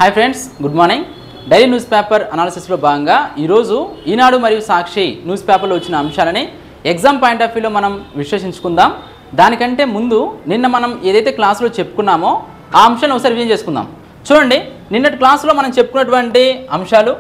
Hi friends good morning daily news paper అనాలిసిస్లో భాగంగా ఈరోజు ఈనాడు మరియు సాక్షి న్యూస్ పేపర్లో వచ్చిన అంశాలని ఎగ్జామ్ పాయింట్ ఆఫ్ వ్యూలో మనం విశ్లేషించుకుందాం దానికంటే ముందు నిన్న మనం ఏదైతే క్లాసులో చెప్పుకున్నామో ఆ అంశాన్ని ఒకసారి రివ్యూ చేసుకుందాం చూడండి నిన్నటి క్లాసులో మనం చెప్పుకున్నటువంటి అంశాలు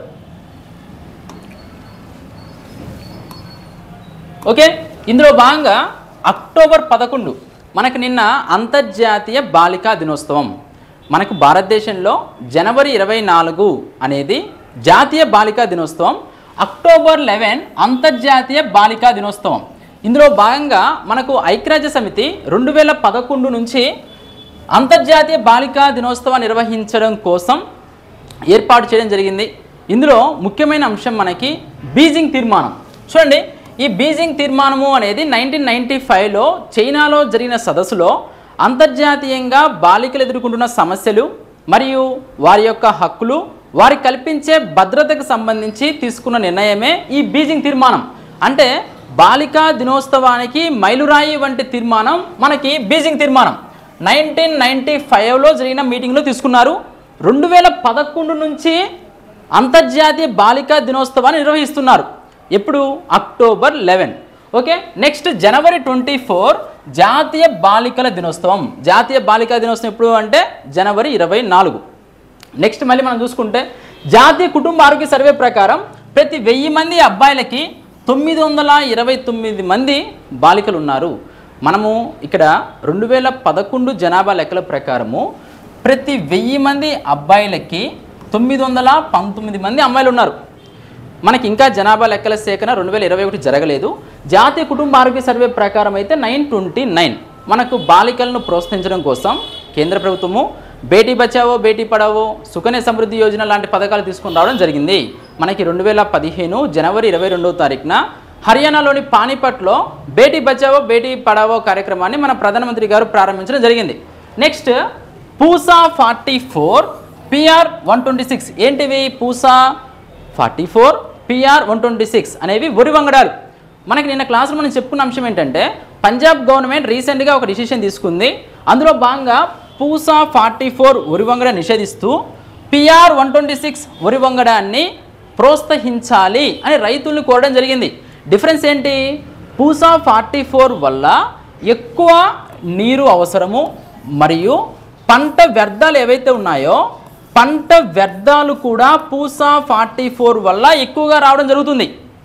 ఓకే ఇందులో భాగంగా అక్టోబర్ పదకొండు మనకు నిన్న అంతర్జాతీయ బాలికా దినోత్సవం మనకు భారతదేశంలో జనవరి ఇరవై నాలుగు అనేది జాతీయ బాలికా దినోత్సవం అక్టోబర్ లెవెన్ అంతర్జాతీయ బాలికా దినోత్సవం ఇందులో భాగంగా మనకు ఐక్యరాజ్య సమితి రెండు వేల పదకొండు నుంచి అంతర్జాతీయ బాలికా దినోత్సవం నిర్వహించడం కోసం ఏర్పాటు చేయడం జరిగింది ఇందులో ముఖ్యమైన అంశం మనకి బీజింగ్ తీర్మానం చూడండి ఈ బీజింగ్ తీర్మానము అనేది నైన్టీన్ నైన్టీ ఫైవ్లో చైనాలో జరిగిన సదస్సులో అంతర్జాతీయంగా బాలికలు ఎదుర్కొంటున్న సమస్యలు మరియు వారి యొక్క హక్కులు వారి కల్పించే భద్రతకు సంబంధించి తీసుకున్న నిర్ణయమే ఈ బీజింగ్ తీర్మానం అంటే బాలికా దినోత్సవానికి మైలురాయి వంటి తీర్మానం మనకి బీజింగ్ తీర్మానం నైన్టీన్ నైన్టీ ఫైవ్లో జరిగిన మీటింగ్లో తీసుకున్నారు రెండు వేల పదకొండు నుంచి అంతర్జాతీయ బాలికా దినోత్సవాన్ని నిర్వహిస్తున్నారు ఎప్పుడు అక్టోబర్ లెవెన్ ఓకే నెక్స్ట్ జనవరి ట్వంటీ ఫోర్ జాతీయ బాలికల దినోత్సవం జాతీయ బాలికా దినోత్సవం ఎప్పుడు అంటే జనవరి ఇరవై నాలుగు నెక్స్ట్ మళ్ళీ మనం చూసుకుంటే జాతీయ కుటుంబ ఆరోగ్య సర్వే ప్రకారం ప్రతి వెయ్యి మంది అబ్బాయిలకి తొమ్మిది వందల ఇరవై తొమ్మిది మంది బాలికలు ఉన్నారు మనము ఇక్కడ రెండు వేల పదకొండు జనాభా లెక్కల ప్రకారము ప్రతి వెయ్యి మంది అబ్బాయిలకి తొమ్మిది వందల పంతొమ్మిది మంది అమ్మాయిలు ఉన్నారు మనకి ఇంకా జనాభా లెక్కల సేకరణ రెండు వేల ఇరవై ఒకటి జరగలేదు జాతీయ కుటుంబ ఆరోగ్య సర్వే ప్రకారం అయితే నైన్ ట్వంటీ నైన్ మనకు బాలికలను ప్రోత్సహించడం కోసం కేంద్ర ప్రభుత్వము బేటీ బచావో బేటీ పడావో సుకన్య సమృద్ధి యోజన లాంటి పథకాలు తీసుకొని రావడం జరిగింది మనకి రెండు వేల పదిహేను జనవరి ఇరవై రెండవ తారీఖున హర్యానాలోని పానీపట్లో బేటీ బచావో బేటీ పడావో కార్యక్రమాన్ని మన ప్రధానమంత్రి గారు ప్రారంభించడం జరిగింది next Pusa forty four PR one twenty six ఏంటివి Pusa forty four PR one twenty six అనేవి వరి వంగడాలు మనకి నిన్న క్లాసులో మనం చెప్పుకున్న అంశం ఏంటంటే పంజాబ్ గవర్నమెంట్ రీసెంట్గా ఒక డిసిషన్ తీసుకుంది అందులో భాగంగా పూసా ఫార్టీ ఫోర్ వరి వంగడ నిషేధిస్తూ పిఆర్ వన్ ట్వంటీ సిక్స్ వరి వంగడాన్ని ప్రోత్సహించాలి అని రైతుల్ని కోరడం జరిగింది డిఫరెన్స్ ఏంటి పూసా ఫార్టీ ఫోర్ వల్ల ఎక్కువ నీరు అవసరము మరియు పంట వ్యర్థాలు ఏవైతే ఉన్నాయో పంట వ్యర్థాలు కూడా పూసా ఫార్టీ ఫోర్ వల్ల ఎక్కువగా రావడం జరుగుతుంది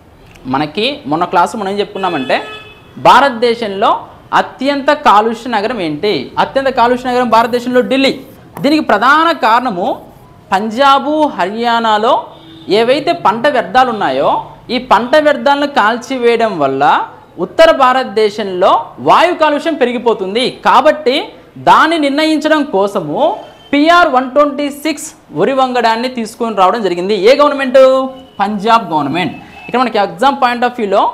మనకి మొన్న క్లాసు మనం ఏం చెప్పుకున్నామంటే భారతదేశంలో అత్యంత కాలుష్య నగరం ఏంటి అత్యంత కాలుష్య నగరం భారతదేశంలో ఢిల్లీ దీనికి ప్రధాన కారణము పంజాబు హర్యానాలో ఏవైతే పంట వ్యర్థాలు ఉన్నాయో ఈ పంట వ్యర్థాలను కాల్చివేయడం వల్ల ఉత్తర భారతదేశంలో వాయు కాలుష్యం పెరిగిపోతుంది కాబట్టి దాన్ని నిర్ణయించడం కోసము పిఆర్ వన్ ట్వంటీ సిక్స్ వరి వంగడాన్ని తీసుకొని రావడం జరిగింది ఏ గవర్నమెంట్ పంజాబ్ గవర్నమెంట్ ఇక్కడ మనకి ఎగ్జామ్ పాయింట్ ఆఫ్ వ్యూలో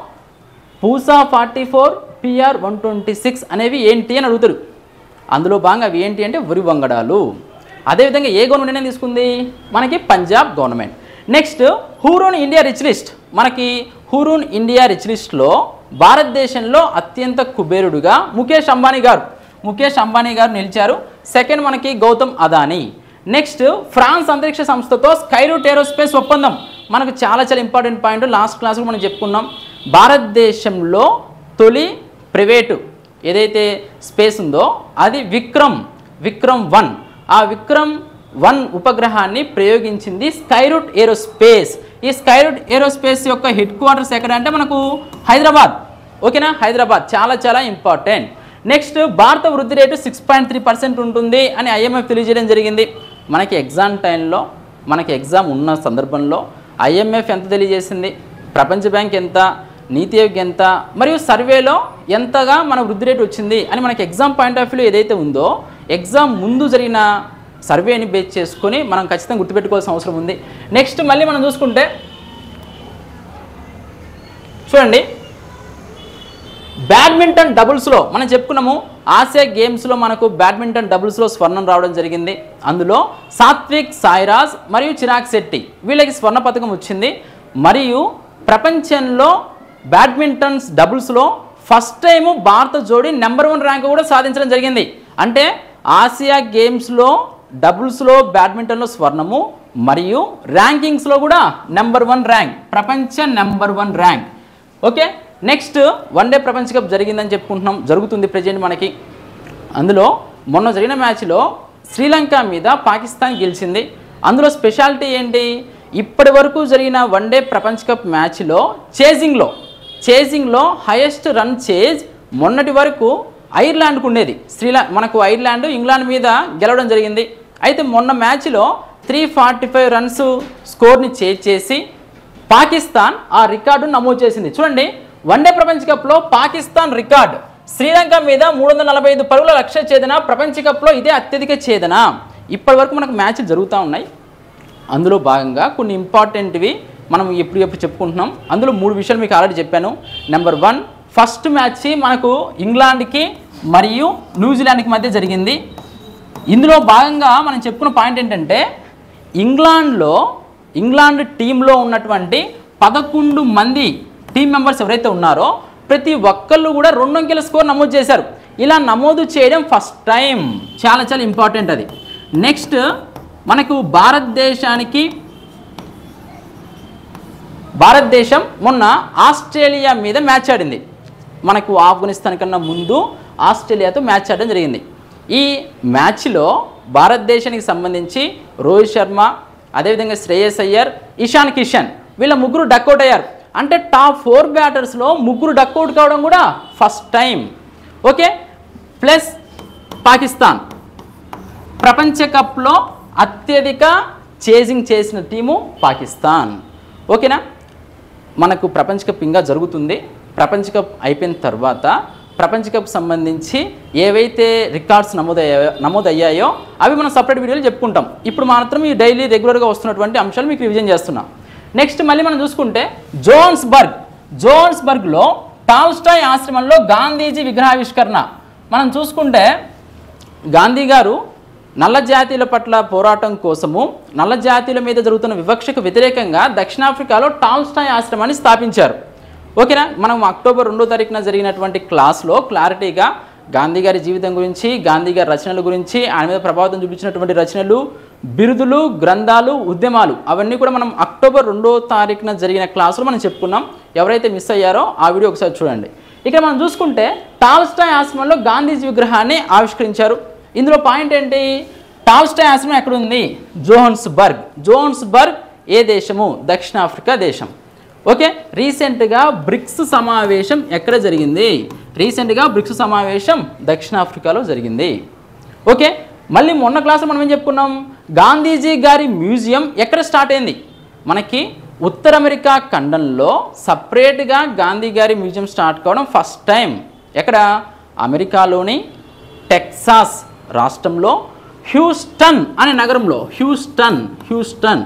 Pusa forty four PR one twenty six అనేవి ఏంటి అని అడుగుతారు అందులో భాగంగా అవి ఏంటి అంటే వరి వంగడాలు అదేవిధంగా ఏ గవర్నమెంట్ నిర్ణయం తీసుకుంది మనకి Punjab government next Hurun India rich list మనకి హూరూన్ ఇండియా రిచ్ లిస్ట్లో భారతదేశంలో అత్యంత కుబేరుడుగా ముఖేష్ అంబానీ గారు ముఖేష్ అంబానీ గారు నిలిచారు సెకండ్ మనకి గౌతమ్ అదానీ నెక్స్ట్ ఫ్రాన్స్ అంతరిక్ష సంస్థతో స్కైరూట్ ఏరోస్పేస్ ఒప్పందం మనకు చాలా చాలా ఇంపార్టెంట్ పాయింట్ లాస్ట్ క్లాస్లో మనం చెప్పుకున్నాం భారతదేశంలో తొలి ప్రైవేటు ఏదైతే స్పేస్ ఉందో అది విక్రమ్ విక్రమ్ వన్ ఆ విక్రమ్ వన్ ఉపగ్రహాన్ని ప్రయోగించింది స్కైరూట్ ఏరోస్పేస్ ఈ స్కైరూట్ ఏరోస్పేస్ యొక్క హెడ్ క్వార్టర్స్ ఎక్కడ అంటే మనకు హైదరాబాద్ ఓకేనా హైదరాబాద్ చాలా చాలా ఇంపార్టెంట్ నెక్స్ట్ భారత వృద్ధి rate six point three percent ఉంటుంది అని ఐఎంఎఫ్ తెలియజేయడం జరిగింది మనకి ఎగ్జామ్ టైంలో మనకి ఎగ్జామ్ ఉన్న సందర్భంలో ఐఎంఎఫ్ ఎంత తెలియజేసింది ప్రపంచ బ్యాంక్ ఎంత నీతి ఆయోగ్ ఎంత మరియు సర్వేలో ఎంతగా మన వృద్ధి రేటు వచ్చింది అని మనకి ఎగ్జామ్ పాయింట్ ఆఫ్ వ్యూలో ఏదైతే ఉందో ఎగ్జామ్ ముందు జరిగిన సర్వేని బేస్ చేసుకొని మనం ఖచ్చితంగా గుర్తుపెట్టుకోవాల్సిన అవసరం ఉంది నెక్స్ట్ మళ్ళీ మనం చూసుకుంటే చూడండి బ్యాడ్మింటన్ డబుల్స్లో మనం చెప్పుకున్నాము ఆసియా గేమ్స్లో మనకు బ్యాడ్మింటన్ డబుల్స్లో స్వర్ణం రావడం జరిగింది అందులో సాత్విక్ సాయిరాజ్ మరియు చిరాగ్ శెట్టి వీళ్ళకి స్వర్ణ పథకం వచ్చింది మరియు ప్రపంచంలో బ్యాడ్మింటన్స్ డబుల్స్లో ఫస్ట్ టైము భారత జోడీ నెంబర్ వన్ ర్యాంక్ కూడా సాధించడం జరిగింది అంటే ఆసియా గేమ్స్లో డబుల్స్లో బ్యాడ్మింటన్లో స్వర్ణము మరియు ర్యాంకింగ్స్లో కూడా నెంబర్ వన్ ర్యాంక్ ప్రపంచ number one rank okay next one day ప్రపంచ కప్ జరిగిందని చెప్పుకుంటున్నాం జరుగుతుంది ప్రజెంట్ మనకి అందులో మొన్న జరిగిన మ్యాచ్లో శ్రీలంక మీద పాకిస్తాన్ గెలిచింది అందులో స్పెషాలిటీ ఏంటి ఇప్పటి వరకు జరిగిన వన్ డే ప్రపంచ కప్ మ్యాచ్లో చేజింగ్లో చేజింగ్లో హైయెస్ట్ రన్ చేజ్ మొన్నటి వరకు ఐర్లాండ్కు ఉండేది శ్రీలా మనకు ఐర్లాండ్ ఇంగ్లాండ్ మీద గెలవడం జరిగింది అయితే మొన్న మ్యాచ్లో త్రీ ఫార్టీ ఫైవ్ రన్స్ స్కోర్ని చేజ్ చేసి పాకిస్తాన్ ఆ రికార్డు నమోదు చేసింది చూడండి వన్డే ప్రపంచ కప్లో పాకిస్తాన్ రికార్డ్ శ్రీలంక మీద మూడు వందల నలభై ఐదు పరుగుల లక్ష్య ఛేదన ప్రపంచ కప్లో ఇదే అత్యధిక ఛేదన ఇప్పటి వరకు మనకు మ్యాచ్లు జరుగుతూ ఉన్నాయి అందులో భాగంగా కొన్ని ఇంపార్టెంట్వి మనం ఎప్పుడు ఎప్పుడు చెప్పుకుంటున్నాం అందులో మూడు విషయాలు మీకు ఆల్రెడీ చెప్పాను నెంబర్ వన్ ఫస్ట్ మ్యాచ్ మనకు ఇంగ్లాండ్కి మరియు న్యూజిలాండ్కి మధ్య జరిగింది ఇందులో భాగంగా మనం చెప్పుకున్న పాయింట్ ఏంటంటే ఇంగ్లాండ్లో ఇంగ్లాండ్ టీంలో ఉన్నటువంటి పదకొండు మంది టీం మెంబర్స్ ఎవరైతే ఉన్నారో ప్రతి ఒక్కళ్ళు కూడా రెండు అంకెల స్కోర్ నమోదు చేశారు ఇలా నమోదు చేయడం ఫస్ట్ టైం చాలా చాలా ఇంపార్టెంట్ అది నెక్స్ట్ మనకు భారతదేశానికి భారతదేశం మొన్న ఆస్ట్రేలియా మీద మ్యాచ్ ఆడింది మనకు ఆఫ్ఘనిస్తాన్ కన్నా ముందు ఆస్ట్రేలియాతో మ్యాచ్ ఆడడం జరిగింది ఈ మ్యాచ్లో భారతదేశానికి సంబంధించి రోహిత్ శర్మ అదేవిధంగా శ్రేయస్ అయ్యర్ ఇషాన్ కిషన్ వీళ్ళ ముగ్గురు డక్అవుట్ అయ్యారు అంటే టాప్ ఫోర్ బ్యాటర్స్లో ముగ్గురు డక్అవుట్ కావడం కూడా first time okay plus Pakistan ప్రపంచ కప్లో అత్యధిక చేజింగ్ చేసిన టీము పాకిస్తాన్ ఓకేనా మనకు ప్రపంచ కప్ ఇంకా జరుగుతుంది ప్రపంచ కప్ అయిపోయిన తర్వాత ప్రపంచ కప్ సంబంధించి ఏవైతే రికార్డ్స్ నమోదయ్యాయో నమోదయ్యాయో అవి మనం సపరేట్ వీడియోలు చెప్పుకుంటాం ఇప్పుడు మాత్రం ఈ డైలీ రెగ్యులర్గా వస్తున్నటువంటి అంశాలు మీకు రివిజన్ చేస్తున్నాం నెక్స్ట్ మళ్ళీ మనం చూసుకుంటే జోన్స్బర్గ్ జోన్స్బర్గ్లో టాల్స్టాయ్ ఆశ్రమంలో గాంధీజీ విగ్రహావిష్కరణ మనం చూసుకుంటే గాంధీ గారు నల్ల జాతీయుల పట్ల పోరాటం కోసము నల్ల జాతీయుల మీద జరుగుతున్న వివక్షకు వ్యతిరేకంగా దక్షిణాఫ్రికాలో టాల్స్టాయ్ ఆశ్రమాన్ని స్థాపించారు ఓకేనా మనం అక్టోబర్ రెండో తారీఖున జరిగినటువంటి క్లాస్లో క్లారిటీగా గాంధీ గారి జీవితం గురించి గాంధీ గారి రచనల గురించి ఆయన మీద ప్రభావితం చూపించినటువంటి రచనలు బిరుదులు గ్రంథాలు ఉద్యమాలు అవన్నీ కూడా మనం అక్టోబర్ రెండో తారీఖున జరిగిన క్లాసులో మనం చెప్పుకున్నాం ఎవరైతే మిస్ అయ్యారో ఆ వీడియో ఒకసారి చూడండి ఇక్కడ మనం చూసుకుంటే టాల్స్టాయ్ ఆశ్రమంలో గాంధీజీ విగ్రహాన్ని ఆవిష్కరించారు ఇందులో పాయింట్ ఏంటి టాల్స్టాయ్ ఆశ్రమం ఎక్కడ ఉంది జోహన్స్బర్గ్ జోహన్స్బర్గ్ ఏ దేశము దక్షిణాఫ్రికా దేశం ఓకే రీసెంట్గా బ్రిక్స్ సమావేశం ఎక్కడ జరిగింది రీసెంట్గా బ్రిక్స్ సమావేశం దక్షిణాఫ్రికాలో జరిగింది ఓకే మళ్ళీ మొన్న క్లాస్లో మనం ఏం చెప్పుకున్నాం గాంధీజీ గారి మ్యూజియం ఎక్కడ స్టార్ట్ అయింది మనకి ఉత్తర అమెరికా ఖండంలో సపరేట్గా గాంధీ గారి మ్యూజియం స్టార్ట్ కావడం ఫస్ట్ టైం ఎక్కడ అమెరికాలోని టెక్సాస్ రాష్ట్రంలో హ్యూస్టన్ అనే నగరంలో హ్యూస్టన్ హ్యూస్టన్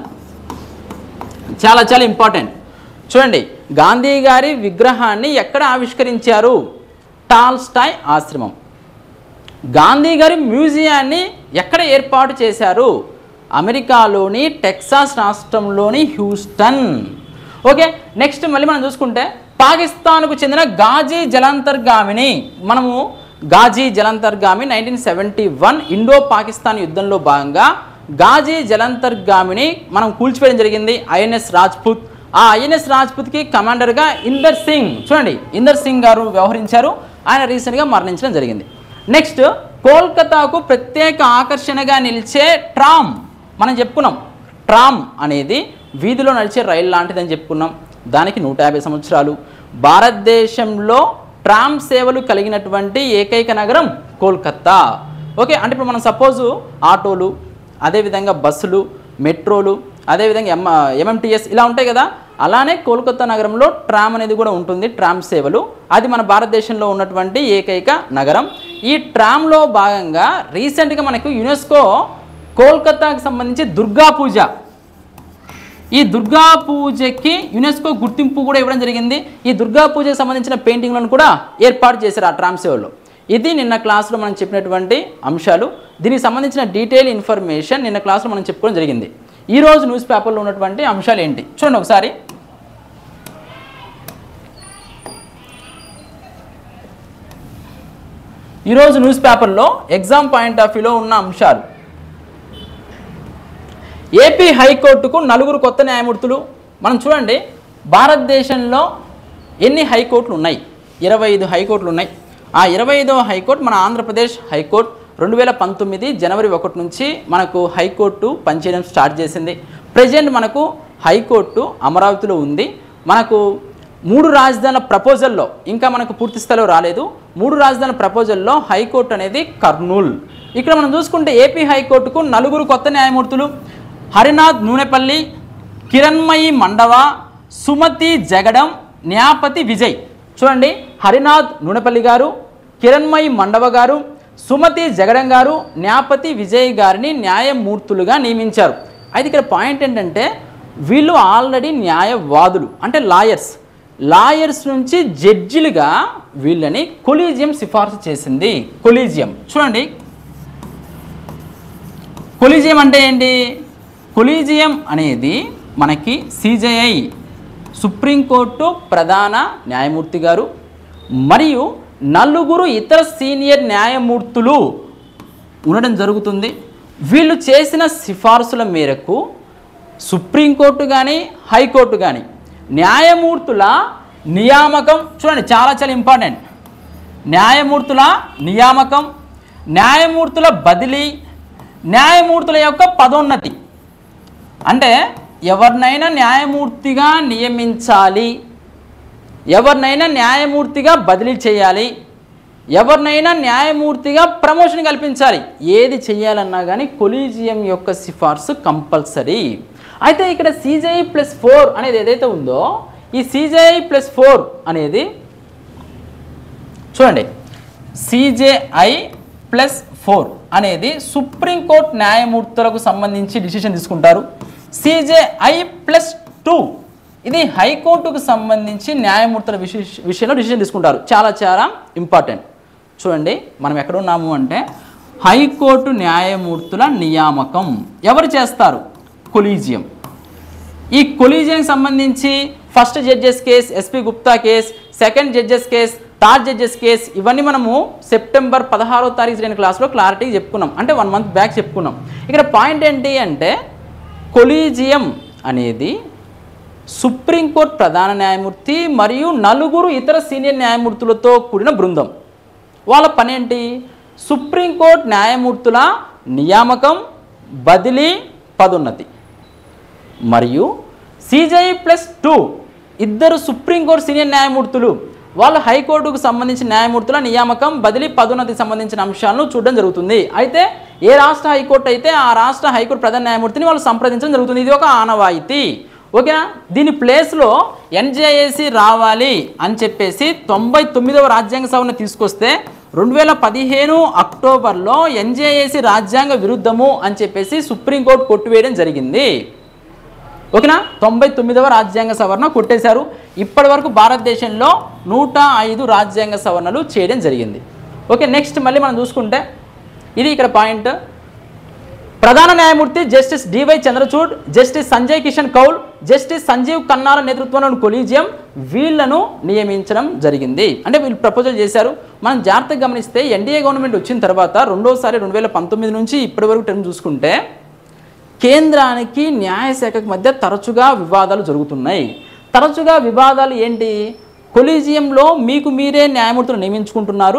చాలా చాలా ఇంపార్టెంట్ చూడండి గాంధీ గారి విగ్రహాన్ని ఎక్కడ ఆవిష్కరించారు టాల్స్టాయ్ ఆశ్రమం గాంధీ గారి మ్యూజియాన్ని ఎక్కడ ఏర్పాటు చేశారు అమెరికాలోని టెక్సాస్ రాష్ట్రంలోని హ్యూస్టన్ ఓకే నెక్స్ట్ మళ్ళీ మనం చూసుకుంటే పాకిస్తాన్కు చెందిన గాజీ జలాంతర్గామిని మనము గాజీ జలాంతర్గామి nineteen seventy one Indo Pakistan యుద్ధంలో భాగంగా గాజీ జలాంతర్గామిని మనం కూల్చివేయడం జరిగింది ఐఎన్ఎస్ రాజ్పుత్ ఆ ఐఎన్ఎస్ రాజ్పుత్కి కమాండర్గా ఇందర్ సింగ్ చూడండి ఇందర్ సింగ్ గారు వ్యవహరించారు ఆయన రీసెంట్గా మరణించడం జరిగింది నెక్స్ట్ కోల్కతాకు ప్రత్యేక ఆకర్షణగా నిలిచే ట్రామ్ మనం చెప్పుకున్నాం ట్రామ్ అనేది వీధిలో నడిచే రైలు లాంటిదని చెప్పుకున్నాం దానికి నూట యాభై సంవత్సరాలు భారతదేశంలో ట్రామ్ సేవలు కలిగినటువంటి ఏకైక నగరం కోల్కత్తా ఓకే అంటే ఇప్పుడు మనం సపోజు ఆటోలు అదేవిధంగా బస్సులు మెట్రోలు అదేవిధంగా ఎం ఎంఎంటీఎస్ ఇలా ఉంటాయి కదా అలానే కోల్కతా నగరంలో ట్రామ్ అనేది కూడా ఉంటుంది ట్రామ్ సేవలు అది మన భారతదేశంలో ఉన్నటువంటి ఏకైక నగరం ఈ ట్రామ్లో భాగంగా రీసెంట్గా మనకు యునెస్కో కోల్కతాకి సంబంధించి దుర్గా పూజ ఈ దుర్గా పూజకి యునెస్కో గుర్తింపు కూడా ఇవ్వడం జరిగింది ఈ దుర్గా పూజకి సంబంధించిన పెయింటింగ్లను కూడా ఏర్పాటు చేశారు ఆ ట్రామ్ సేవలో ఇది నిన్న క్లాస్లో మనం చెప్పినటువంటి అంశాలు దీనికి సంబంధించిన డీటెయిల్ ఇన్ఫర్మేషన్ నిన్న క్లాస్లో మనం చెప్పుకోవడం జరిగింది ఈ రోజు న్యూస్ పేపర్లో ఉన్నటువంటి అంశాలు ఏంటి చూడండి ఒకసారి ఈరోజు న్యూస్ పేపర్లో ఎగ్జామ్ పాయింట్ ఆఫ్ వ్యూలో ఉన్న అంశాలు ఏపీ హైకోర్టుకు నలుగురు కొత్త న్యాయమూర్తులు మనం చూడండి భారతదేశంలో ఎన్ని హైకోర్టులు ఉన్నాయి ఇరవై ఐదు హైకోర్టులు ఉన్నాయి ఆ ఇరవై ఐదవ హైకోర్టు మన ఆంధ్రప్రదేశ్ హైకోర్టు రెండు వేల పంతొమ్మిది జనవరి ఒకటి నుంచి మనకు హైకోర్టు పనిచేయడం స్టార్ట్ చేసింది ప్రజెంట్ మనకు హైకోర్టు అమరావతిలో ఉంది మనకు మూడు రాజధానుల ప్రపోజల్లో ఇంకా మనకు పూర్తి స్థాయిలో రాలేదు మూడు రాజధానుల ప్రపోజల్లో హైకోర్టు అనేది కర్నూల్ ఇక్కడ మనం చూసుకుంటే ఏపీ హైకోర్టుకు నలుగురు కొత్త న్యాయమూర్తులు హరినాథ్ నూనెపల్లి కిరణ్మయి మండవ సుమతి జగడం న్యాపతి విజయ్ చూడండి హరినాథ్ నూనెపల్లి గారు కిరణ్మయి మండవ గారు సుమతి జగడం గారు న్యాపతి విజయ్ గారిని న్యాయమూర్తులుగా నియమించారు అయితే ఇక్కడ పాయింట్ ఏంటంటే వీళ్ళు ఆల్రెడీ న్యాయవాదులు అంటే లాయర్స్ లాయర్స్ నుంచి జడ్జిలుగా వీళ్ళని కొలీజియం సిఫార్సు చేసింది కొలీజియం చూడండి కొలీజియం అంటే ఏంటి కొలీజియం అనేది మనకి సిజేఐ సుప్రీంకోర్టు ప్రధాన న్యాయమూర్తి గారు మరియు నలుగురు ఇతర సీనియర్ న్యాయమూర్తులు ఉండడం జరుగుతుంది వీళ్ళు చేసిన సిఫార్సుల మేరకు సుప్రీంకోర్టు కానీ హైకోర్టు కానీ న్యాయమూర్తుల నియామకం చూడండి చాలా చాలా ఇంపార్టెంట్ న్యాయమూర్తుల నియామకం న్యాయమూర్తుల బదిలీ న్యాయమూర్తుల యొక్క పదోన్నతి అంటే ఎవరినైనా న్యాయమూర్తిగా నియమించాలి ఎవరినైనా న్యాయమూర్తిగా బదిలీ చేయాలి ఎవరినైనా న్యాయమూర్తిగా ప్రమోషన్ కల్పించాలి ఏది చేయాలన్నా కానీ కొలీజియం యొక్క సిఫార్సు కంపల్సరీ అయితే ఇక్కడ సిజేఐ ప్లస్ ఫోర్ అనేది ఏదైతే ఉందో ఈ సిజేఐ ప్లస్ ఫోర్ అనేది చూడండి సిజేఐ ప్లస్ ఫోర్ అనేది సుప్రీంకోర్టు న్యాయమూర్తులకు సంబంధించి డిసిషన్ తీసుకుంటారు సిజేఐ ప్లస్ టూ ఇది హైకోర్టుకు సంబంధించి న్యాయమూర్తుల విషయ విషయంలో డిసిషన్ తీసుకుంటారు చాలా చాలా ఇంపార్టెంట్ చూడండి మనం ఎక్కడ ఉన్నాము అంటే హైకోర్టు న్యాయమూర్తుల నియామకం ఎవరు చేస్తారు కొలీజియం ఈ కొలీజియం సంబంధించి first judges case SP Gupta case second judges case third judges case ఇవన్నీ మనము సెప్టెంబర్ పదహారో తారీఖు జరిగిన క్లాస్లో క్లారిటీ చెప్పుకున్నాం అంటే వన్ మంత్ బ్యాక్ చెప్పుకున్నాం ఇక్కడ పాయింట్ ఏంటి అంటే కొలీజియం అనేది సుప్రీంకోర్టు ప్రధాన న్యాయమూర్తి మరియు నలుగురు ఇతర సీనియర్ న్యాయమూర్తులతో కూడిన బృందం వాళ్ళ పని ఏంటి సుప్రీంకోర్టు న్యాయమూర్తుల నియామకం బదిలీ పదోన్నతి మరియు సిజేఐ ప్లస్ టూ ఇద్దరు సుప్రీంకోర్టు సీనియర్ న్యాయమూర్తులు వాళ్ళు హైకోర్టుకు సంబంధించిన న్యాయమూర్తుల నియామకం బదిలీ పదోన్నతికి సంబంధించిన అంశాలను చూడడం జరుగుతుంది అయితే ఏ రాష్ట్ర హైకోర్టు అయితే ఆ రాష్ట్ర హైకోర్టు ప్రధాన న్యాయమూర్తిని వాళ్ళు సంప్రదించడం జరుగుతుంది ఇది ఒక ఆనవాయితీ ఓకేనా దీని ప్లేస్లో ఎన్జేఏసి రావాలి అని చెప్పేసి తొంభై తొమ్మిదవ రాజ్యాంగ సవరణ తీసుకొస్తే రెండు వేల పదిహేను అక్టోబర్లో ఎన్జేఏసి రాజ్యాంగ విరుద్ధము అని చెప్పేసి సుప్రీంకోర్టు కొట్టివేయడం జరిగింది ఓకేనా తొంభై తొమ్మిదవ రాజ్యాంగ సవరణ కొట్టేశారు ఇప్పటి వరకు భారతదేశంలో నూట ఐదు రాజ్యాంగ సవరణలు చేయడం జరిగింది ఓకే నెక్స్ట్ మళ్ళీ మనం చూసుకుంటే ఇది ఇక్కడ పాయింట్ ప్రధాన న్యాయమూర్తి justice DY Chandrachud justice Sanjay Kishan Kaul justice Sanjeev కన్నాల నేతృత్వంలోని కొలీజియం వీళ్లను నియమించడం జరిగింది అంటే వీళ్ళు ప్రపోజల్ చేశారు మనం జాగ్రత్తగా గమనిస్తే ఎన్డీఏ గవర్నమెంట్ వచ్చిన తర్వాత రెండోసారి రెండు వేల పంతొమ్మిది నుంచి ఇప్పటి వరకు టర్మ్ చూసుకుంటే కేంద్రానికి న్యాయశాఖకు మధ్య తరచుగా వివాదాలు జరుగుతున్నాయి తరచుగా వివాదాలు ఏంటి కొలీజియంలో మీకు మీరే న్యాయమూర్తులు నియమించుకుంటున్నారు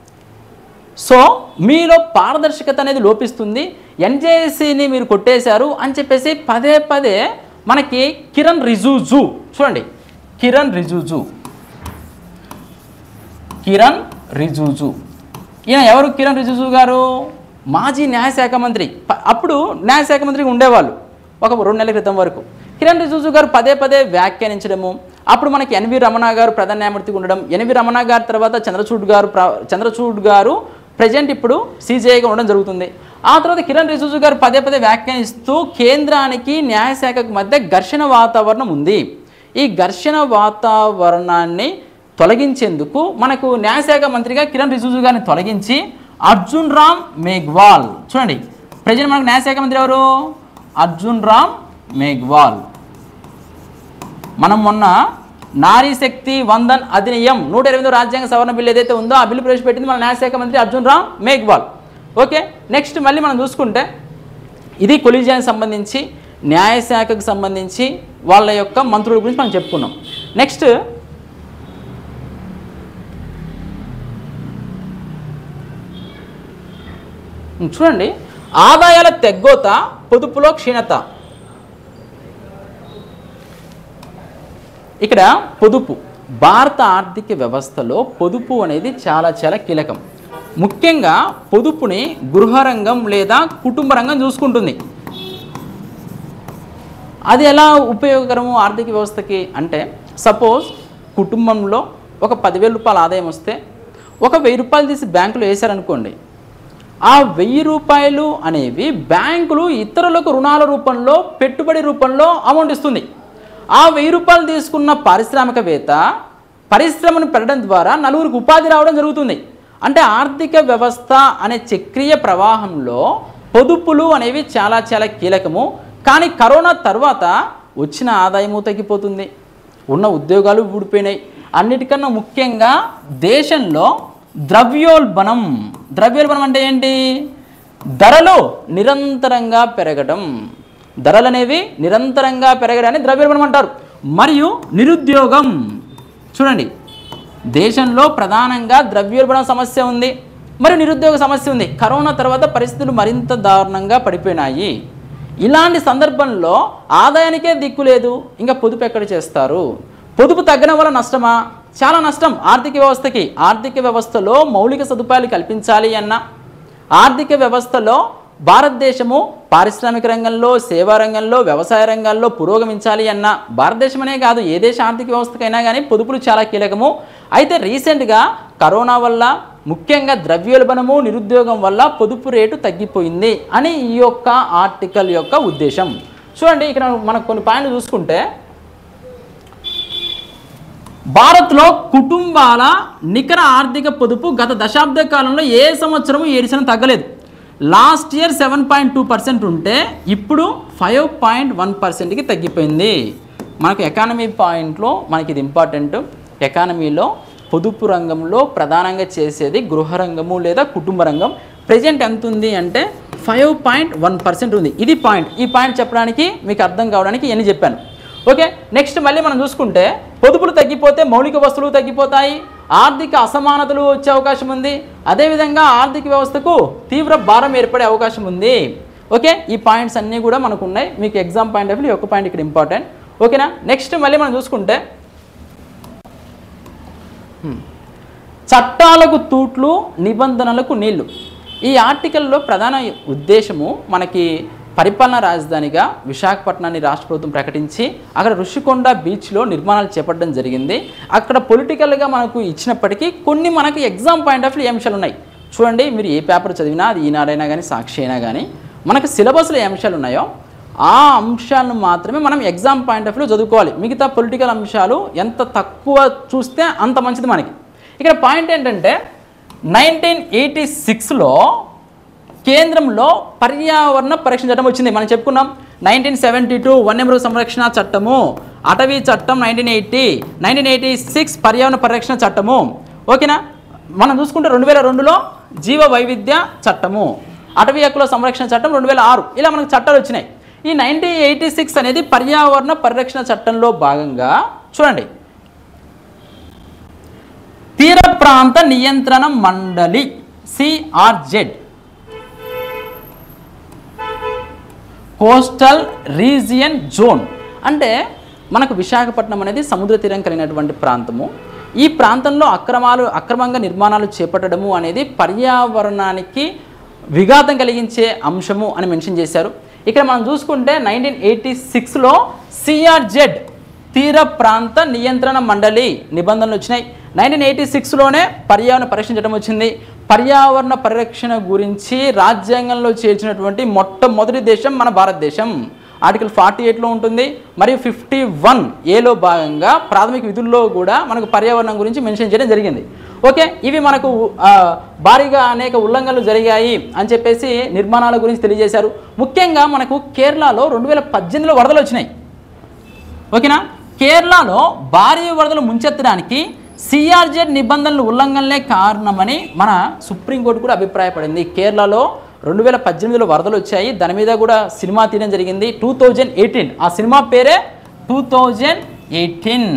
సో మీలో పారదర్శకత అనేది లోపిస్తుంది ఎన్జేఎస్సీని మీరు కొట్టేశారు అని చెప్పేసి పదే పదే మనకి కిరణ్ రిజుజు చూడండి కిరణ్ రిజుజు కిరణ్ రిజుజు ఈయన ఎవరు కిరణ్ రిజుజు గారు మాజీ న్యాయశాఖ మంత్రి ప- అప్పుడు న్యాయశాఖ మంత్రిగా ఉండేవాళ్ళు ఒక రెండు నెలల క్రితం వరకు కిరణ్ రిజిజు గారు పదే పదే వ్యాఖ్యానించడము అప్పుడు మనకి ఎన్వి రమణ గారు ప్రధాన న్యాయమూర్తిగా ఉండడం ఎన్వి రమణ గారి తర్వాత చంద్రచూడ్ గారు ప్ర- చంద్రచూడ్ గారు ప్రజెంట్ ఇప్పుడు సీజేఐగా ఉండడం జరుగుతుంది ఆ తర్వాత కిరణ్ రిజిజు గారు పదే పదే వ్యాఖ్యానిస్తూ కేంద్రానికి న్యాయశాఖకు మధ్య ఘర్షణ వాతావరణం ఉంది ఈ ఘర్షణ వాతావరణాన్ని తొలగించేందుకు మనకు న్యాయశాఖ మంత్రిగా కిరణ్ రిజిజు గారిని తొలగించి అర్జున్ రామ్ మేఘ్వాల్ చూడండి ప్రజెంట్ మనకు న్యాయశాఖ మంత్రి ఎవరు అర్జున్ రామ్ మేఘ్వాల్ మనం మొన్న నారీ శక్తి వందన్ అధినియం నూట ఎనిమిదో రాజ్యాంగ సవరణ బిల్లు ఏదైతే ఉందో ఆ బిల్లు ప్రవేశపెట్టింది మన న్యాయశాఖ మంత్రి అర్జున్ రామ్ మేఘ్వాల్ ఓకే నెక్స్ట్ మళ్ళీ మనం చూసుకుంటే ఇది కొలిజియానికి సంబంధించి న్యాయశాఖకు సంబంధించి వాళ్ళ యొక్క మంత్రుల గురించి మనం చెప్పుకున్నాం నెక్స్ట్ చూడండి ఆదాయాల తెగ్గోత పొదుపులో క్షీణత ఇక్కడ పొదుపు భారత ఆర్థిక వ్యవస్థలో పొదుపు అనేది చాలా చాలా కీలకం ముఖ్యంగా పొదుపుని గృహ రంగం లేదా కుటుంబ రంగం చూసుకుంటుంది అది ఎలా ఉపయోగకరము ఆర్థిక వ్యవస్థకి అంటే సపోజ్ కుటుంబంలో ఒక పదివేల రూపాయల ఆదాయం వస్తే ఒక వెయ్యి రూపాయలు తీసి బ్యాంకులో వేశారనుకోండి ఆ వెయ్యి రూపాయలు అనేవి బ్యాంకులు ఇతరులకు రుణాల రూపంలో పెట్టుబడి రూపంలో అమౌంట్ ఇస్తుంది ఆ వెయ్యి రూపాయలు తీసుకున్న పారిశ్రామికవేత్త పరిశ్రమను పెట్టడం ద్వారా నలుగురికి ఉపాధి రావడం జరుగుతుంది అంటే ఆర్థిక వ్యవస్థ అనే చక్రీయ ప్రవాహంలో పొదుపులు అనేవి చాలా చాలా కీలకము కానీ కరోనా తర్వాత వచ్చిన ఆదాయము తగ్గిపోతుంది ఉన్న ఉద్యోగాలు ఊడిపోయినాయి అన్నిటికన్నా ముఖ్యంగా దేశంలో ద్రవ్యోల్బణం ద్రవ్యోల్బణం అంటే ఏంటి ధరలు నిరంతరంగా పెరగడం ధరలు అనేవి నిరంతరంగా పెరగడాన్ని ద్రవ్యోల్బణం అంటారు మరియు నిరుద్యోగం చూడండి దేశంలో ప్రధానంగా ద్రవ్యోల్బణం సమస్య ఉంది మరియు నిరుద్యోగ సమస్య ఉంది కరోనా తర్వాత పరిస్థితులు మరింత దారుణంగా పడిపోయినాయి ఇలాంటి సందర్భంలో ఆదాయానికే దిక్కు లేదు ఇంకా పొదుపు ఎక్కడ చేస్తారు పొదుపు తగ్గడం వల్ల నష్టమా చాలా నష్టం ఆర్థిక వ్యవస్థకి ఆర్థిక వ్యవస్థలో మౌలిక సదుపాయాలు కల్పించాలి అన్న ఆర్థిక వ్యవస్థలో భారతదేశము పారిశ్రామిక రంగంలో సేవా రంగంలో వ్యవసాయ రంగాల్లో పురోగమించాలి అన్న భారతదేశమనే కాదు ఏ దేశ ఆర్థిక వ్యవస్థకైనా కానీ పొదుపులు చాలా కీలకము అయితే రీసెంట్గా కరోనా వల్ల ముఖ్యంగా ద్రవ్యోల్బణము నిరుద్యోగం వల్ల పొదుపు రేటు తగ్గిపోయింది అని ఈ యొక్క ఆర్టికల్ యొక్క ఉద్దేశం చూడండి ఇక్కడ మనకు కొన్ని పాయింట్లు చూసుకుంటే భారత్లో కుటుంబాల నికర ఆర్థిక పొదుపు గత దశాబ్ద కాలంలో ఏ సంవత్సరము ఏడు శాతం తగ్గలేదు last year seven point two percent ఉంటే ఇప్పుడు ఫైవ్ పాయింట్ వన్ పర్సెంట్కి తగ్గిపోయింది మనకు ఎకానమీ పాయింట్లో మనకి ఇది ఇంపార్టెంట్ ఎకానమీలో పొదుపు రంగంలో ప్రధానంగా చేసేది గృహ రంగము లేదా కుటుంబ రంగం ప్రజెంట్ ఎంత ఉంది అంటే ఫైవ్ పాయింట్ వన్ పర్సెంట్ ఉంది ఇది పాయింట్ ఈ పాయింట్ చెప్పడానికి మీకు అర్థం కావడానికి ఎన్ని చెప్పాను ఓకే నెక్స్ట్ మళ్ళీ మనం చూసుకుంటే పొదుపులు తగ్గిపోతే మౌలిక వస్తువులు తగ్గిపోతాయి ఆర్థిక అసమానతలు వచ్చే అవకాశం ఉంది అదేవిధంగా ఆర్థిక వ్యవస్థకు తీవ్ర భారం ఏర్పడే అవకాశం ఉంది ఓకే ఈ పాయింట్స్ అన్నీ కూడా మనకు ఉన్నాయి మీకు ఎగ్జామ్ పాయింట్ ఆఫ్ వ్యూ ఒక పాయింట్ ఇక్కడ ఇంపార్టెంట్ ఓకేనా నెక్స్ట్ మళ్ళీ మనం చూసుకుంటే చట్టాలకు తూట్లు నిబంధనలకు నీళ్లు ఈ ఆర్టికల్లో ప్రధాన ఉద్దేశము మనకి పరిపాలనా రాజధానిగా విశాఖపట్నాన్ని రాష్ట్ర ప్రభుత్వం ప్రకటించి అక్కడ ఋషికొండ బీచ్లో నిర్మాణాలు చేపట్టడం జరిగింది అక్కడ పొలిటికల్గా మనకు ఇచ్చినప్పటికీ కొన్ని మనకి ఎగ్జామ్ పాయింట్ ఆఫ్ వ్యూ ఏ అంశాలు ఉన్నాయి చూడండి మీరు ఏ పేపర్ చదివినా అది ఈనాడైనా కానీ సాక్షి అయినా కానీ మనకు సిలబస్లో ఏ అంశాలు ఉన్నాయో ఆ అంశాలను మాత్రమే మనం ఎగ్జామ్ పాయింట్ ఆఫ్ వ్యూ చదువుకోవాలి మిగతా పొలిటికల్ అంశాలు ఎంత తక్కువ చూస్తే అంత మంచిది మనకి ఇక్కడ పాయింట్ ఏంటంటే నైన్టీన్ ఎయిటీ సిక్స్లో కేంద్రంలో పర్యావరణ పరిరక్షణ చట్టం వచ్చింది మనం చెప్పుకున్నాం నైన్టీన్ సెవెంటీ టూ వన్యమృగ సంరక్షణ చట్టము అటవీ చట్టం nineteen eighty nineteen eighty six పర్యావరణ పరిరక్షణ చట్టము ఓకేనా మనం చూసుకుంటే రెండు వేల రెండులో జీవ వైవిధ్య చట్టము అటవీ హక్కుల సంరక్షణ చట్టం రెండు వేల ఆరు ఇలా మనకు చట్టాలు వచ్చినాయి ఈ నైన్టీన్ ఎయిటీ సిక్స్ అనేది పర్యావరణ పరిరక్షణ చట్టంలో భాగంగా చూడండి తీర ప్రాంత నియంత్రణ మండలి సిఆర్జెడ్ కోస్టల్ రీజియన్ జోన్ అంటే మనకు విశాఖపట్నం అనేది సముద్ర తీరం కలిగినటువంటి ప్రాంతము ఈ ప్రాంతంలో అక్రమాలు అక్రమంగా నిర్మాణాలు చేపట్టడము అనేది పర్యావరణానికి విఘాతం కలిగించే అంశము అని మెన్షన్ చేశారు ఇక్కడ మనం చూసుకుంటే నైన్టీన్ ఎయిటీ సిక్స్లో సిఆర్జెడ్ తీర ప్రాంత నియంత్రణ మండలి నిబంధనలు వచ్చినాయి నైన్టీన్ ఎయిటీ సిక్స్లోనే పర్యావరణ పరిరక్షణ చట్టం వచ్చింది పర్యావరణ పరిరక్షణ గురించి రాజ్యాంగంలో చేర్చినటువంటి మొట్టమొదటి దేశం మన భారతదేశం ఆర్టికల్ ఫార్టీ ఎయిట్లో ఉంటుంది మరియు ఫిఫ్టీ వన్ ఏలో భాగంగా ప్రాథమిక విధుల్లో కూడా మనకు పర్యావరణం గురించి మెన్షన్ చేయడం జరిగింది ఓకే ఇవి మనకు ఆ, భారీగా అనేక ఉల్లంఘనలు జరిగాయి అని చెప్పేసి నిర్మాణాల గురించి తెలియజేశారు ముఖ్యంగా మనకు కేరళలో రెండు వేల పద్దెనిమిదిలో వరదలు వచ్చినాయి ఓకేనా కేరళలో భారీ వరదలు ముంచెత్తడానికి సిఆర్జెడ్ నిబంధనలు ఉల్లంఘనలే కారణమని మన సుప్రీంకోర్టు కూడా అభిప్రాయపడింది కేరళలో రెండు వేల పద్దెనిమిదిలో వరదలు వచ్చాయి దాని మీద కూడా సినిమా తీయడం జరిగింది టూ థౌజండ్ ఎయిటీన్ ఆ సినిమా పేరే టూ థౌజండ్ ఎయిటీన్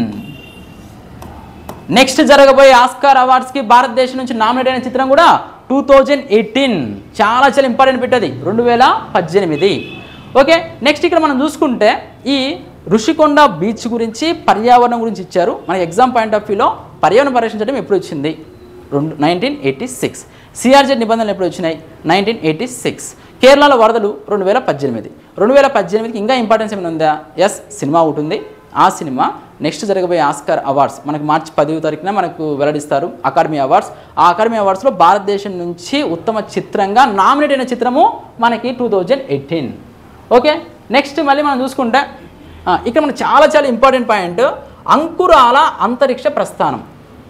నెక్స్ట్ జరగబోయే ఆస్కార్ అవార్డ్స్కి భారతదేశం నుంచి నామినేట్ అయిన చిత్రం కూడా టూ థౌజండ్ ఎయిటీన్ చాలా చాలా ఇంపార్టెంట్ పెట్టది రెండు వేల పద్దెనిమిది ఓకే నెక్స్ట్ ఇక్కడ మనం చూసుకుంటే ఈ ఋషికొండ బీచ్ గురించి పర్యావరణం గురించి ఇచ్చారు మనకి ఎగ్జామ్ పాయింట్ ఆఫ్ వ్యూలో పర్యావరణ పరిరక్షించడం ఎప్పుడు వచ్చింది రెండు నైన్టీన్ ఎయిటీ సిక్స్ సిఆర్జెడ్ నిబంధనలు ఎప్పుడు వచ్చినాయి నైన్టీన్ ఎయిటీ సిక్స్ కేరళలో వరదలు రెండు వేల పద్దెనిమిది రెండు వేల పద్దెనిమిదికి ఇంకా ఇంపార్టెన్స్ ఏమైనా ఉందా ఎస్ సినిమా ఒకటి ఉంది ఆ సినిమా నెక్స్ట్ జరగబోయే ఆస్కార్ అవార్డ్స్ మనకు మార్చి పదవ తారీఖున మనకు వెల్లడిస్తారు అకాడమీ అవార్డ్స్ ఆ అకాడమీ అవార్డ్స్లో భారతదేశం నుంచి ఉత్తమ చిత్రంగా నామినేట్ అయిన చిత్రము మనకి two thousand eighteen okay next మళ్ళీ మనం చూసుకుంటే ఆ, ఇక్కడ మనకు చాలా చాలా ఇంపార్టెంట్ పాయింట్ అంకురాల అంతరిక్ష ప్రస్థానం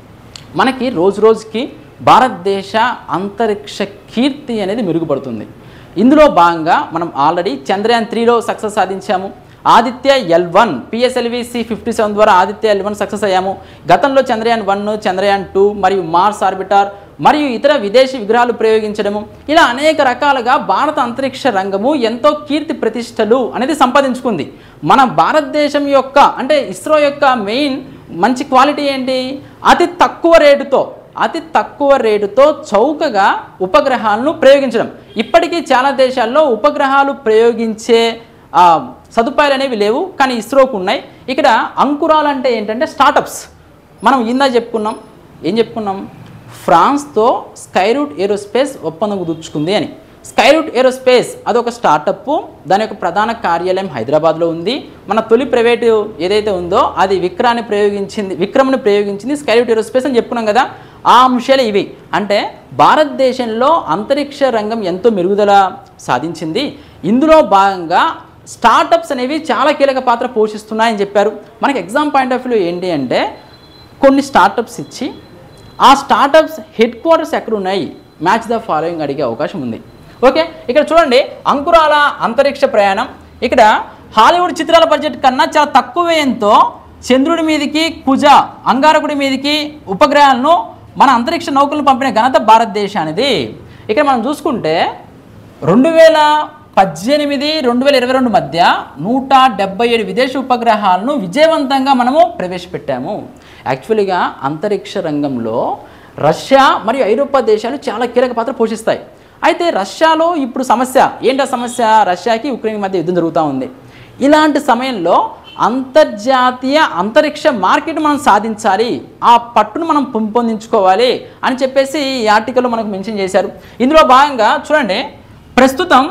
మనకి రోజు రోజుకి భారతదేశ అంతరిక్ష కీర్తి అనేది మెరుగుపడుతుంది ఇందులో భాగంగా మనం ఆల్రెడీ చంద్రయాన్ త్రీలో సక్సెస్ సాధించాము Aditya L one PSLV C fifty seven ద్వారా ఆదిత్య ఎల్ వన్ సక్సెస్ అయ్యాము గతంలో చంద్రయాన్ వన్ చంద్రయాన్ టూ మరియు మార్స్ ఆర్బిటార్ మరియు ఇతర విదేశీ విగ్రహాలు ప్రయోగించడము ఇలా అనేక రకాలుగా భారత అంతరిక్ష రంగము ఎంతో కీర్తి ప్రతిష్టలు అనేది సంపాదించుకుంది మన భారతదేశం యొక్క అంటే ఇస్రో యొక్క మెయిన్ మంచి క్వాలిటీ ఏంటి అతి తక్కువ రేటుతో అతి తక్కువ రేటుతో చౌకగా ఉపగ్రహాలను ప్రయోగించడం ఇప్పటికీ చాలా దేశాల్లో ఉపగ్రహాలు ప్రయోగించే ఆ, సదుపాయాలు అనేవి లేవు కానీ ఇస్రోకు ఉన్నాయి ఇక్కడ అంకురాలు అంటే ఏంటంటే స్టార్టప్స్ మనం ఇందా చెప్పుకున్నాం ఏం చెప్పుకున్నాం ఫ్రాన్స్తో స్కైరూట్ ఏరోస్పేస్ ఒప్పందం కుదుర్చుకుంది అని స్కైరూట్ ఏరోస్పేస్ అదొక స్టార్టప్ దాని యొక్క ప్రధాన కార్యాలయం హైదరాబాద్లో ఉంది మన తొలి ప్రైవేటు ఏదైతే ఉందో అది విక్రాన్ని ప్రయోగించింది విక్రమ్ని ప్రయోగించింది స్కైరూట్ ఏరోస్పేస్ అని చెప్పుకున్నాం కదా ఆ అంశాలు ఇవి అంటే భారతదేశంలో అంతరిక్ష రంగం ఎంతో మెరుగుదల సాధించింది ఇందులో భాగంగా స్టార్టప్స్ అనేవి చాలా కీలక పాత్ర పోషిస్తున్నాయని చెప్పారు మనకి ఎగ్జామ్ పాయింట్ ఆఫ్ వ్యూ ఏంటి అంటే కొన్ని స్టార్టప్స్ ఇచ్చి ఆ స్టార్టప్స్ హెడ్ క్వార్టర్స్ ఎక్కడ ఉన్నాయి మ్యాచ్ ద ఫాలోయింగ్ అడిగే అవకాశం ఉంది ఓకే ఇక్కడ చూడండి అంకురాల అంతరిక్ష ప్రయాణం ఇక్కడ హాలీవుడ్ చిత్రాల బడ్జెట్ కన్నా చాలా తక్కువ వ్యయంతో చంద్రుడి మీదకి కుజ అంగారకుడి మీదకి ఉపగ్రహాలను మన అంతరిక్ష నౌకలను పంపిన ఘనత భారతదేశానిది ఇక్కడ మనం చూసుకుంటే రెండు వేల పద్దెనిమిది రెండు వేల ఇరవై రెండు మధ్య నూట డెబ్బై ఏడు విదేశీ ఉపగ్రహాలను విజయవంతంగా మనము ప్రవేశపెట్టాము యాక్చువల్గా అంతరిక్ష రంగంలో రష్యా మరియు ఐరోపా దేశాలు చాలా కీలక పాత్ర పోషిస్తాయి అయితే రష్యాలో ఇప్పుడు సమస్య ఏంటి ఆ సమస్య రష్యాకి ఉక్రెయిన్ మధ్య యుద్ధం జరుగుతూ ఉంది ఇలాంటి సమయంలో అంతర్జాతీయ అంతరిక్ష మార్కెట్ మనం సాధించాలి ఆ పట్టును మనం పెంపొందించుకోవాలి అని చెప్పేసి ఈ ఆర్టికల్లో మనకు మెన్షన్ చేశారు ఇందులో భాగంగా చూడండి ప్రస్తుతం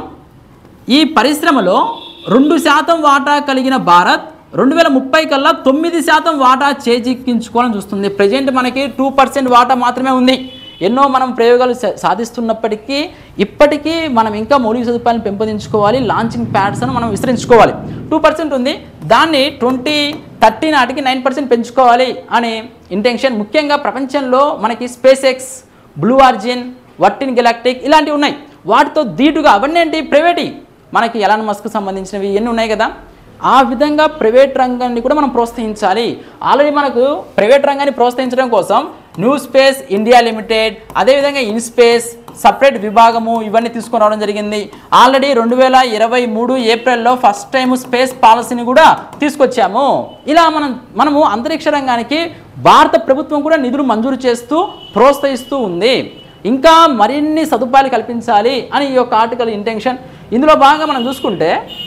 ఈ పరిశ్రమలో రెండు శాతం వాటా కలిగిన భారత్ రెండు వేల ముప్పై కల్లా తొమ్మిది శాతం వాటా చేజిక్కించుకోవాలని చూస్తుంది ప్రజెంట్ మనకి టూ పర్సెంట్ వాటా మాత్రమే ఉంది ఎన్నో మనం ప్రయోగాలు సా- సాధిస్తున్నప్పటికీ ఇప్పటికీ మనం ఇంకా మౌలిక సదుపాయాలను పెంపొందించుకోవాలి లాంచింగ్ ప్యాడ్స్ను మనం విస్తరించుకోవాలి టూ పర్సెంట్ ఉంది దాన్ని ట్వంటీ థర్టీ నాటికి నైన్ పర్సెంట్ పెంచుకోవాలి అనే ఇంటెన్షన్ ముఖ్యంగా ప్రపంచంలో మనకి SpaceX Blue Origin Virgin Galactic ఇలాంటివి ఉన్నాయి వాటితో ధీటుగా అవన్నీ ఏంటి ప్రైవేటీ మనకి ఎలాన్ మస్క్ సంబంధించినవి ఇవన్నీ ఉన్నాయి కదా ఆ విధంగా ప్రైవేట్ రంగాన్ని కూడా మనం ప్రోత్సహించాలి ఆల్రెడీ మనకు ప్రైవేట్ రంగాన్ని ప్రోత్సహించడం కోసం న్యూ స్పేస్ ఇండియా లిమిటెడ్ అదేవిధంగా ఇన్స్పేస్ సపరేట్ విభాగము ఇవన్నీ తీసుకొని రావడం జరిగింది ఆల్రెడీ రెండు వేల ఇరవై మూడు ఏప్రిల్లో ఫస్ట్ టైం స్పేస్ పాలసీని కూడా తీసుకొచ్చాము ఇలా మనం మనము అంతరిక్ష రంగానికి భారత ప్రభుత్వం కూడా నిధులు మంజూరు చేస్తూ ప్రోత్సహిస్తూ ఉంది ఇంకా మరిన్ని సదుపాయాలు కల్పించాలి అని ఈ యొక్క ఆర్టికల్ ఇంటెన్షన్ ఇందులో భాగంగా మనం చూసుకుంటే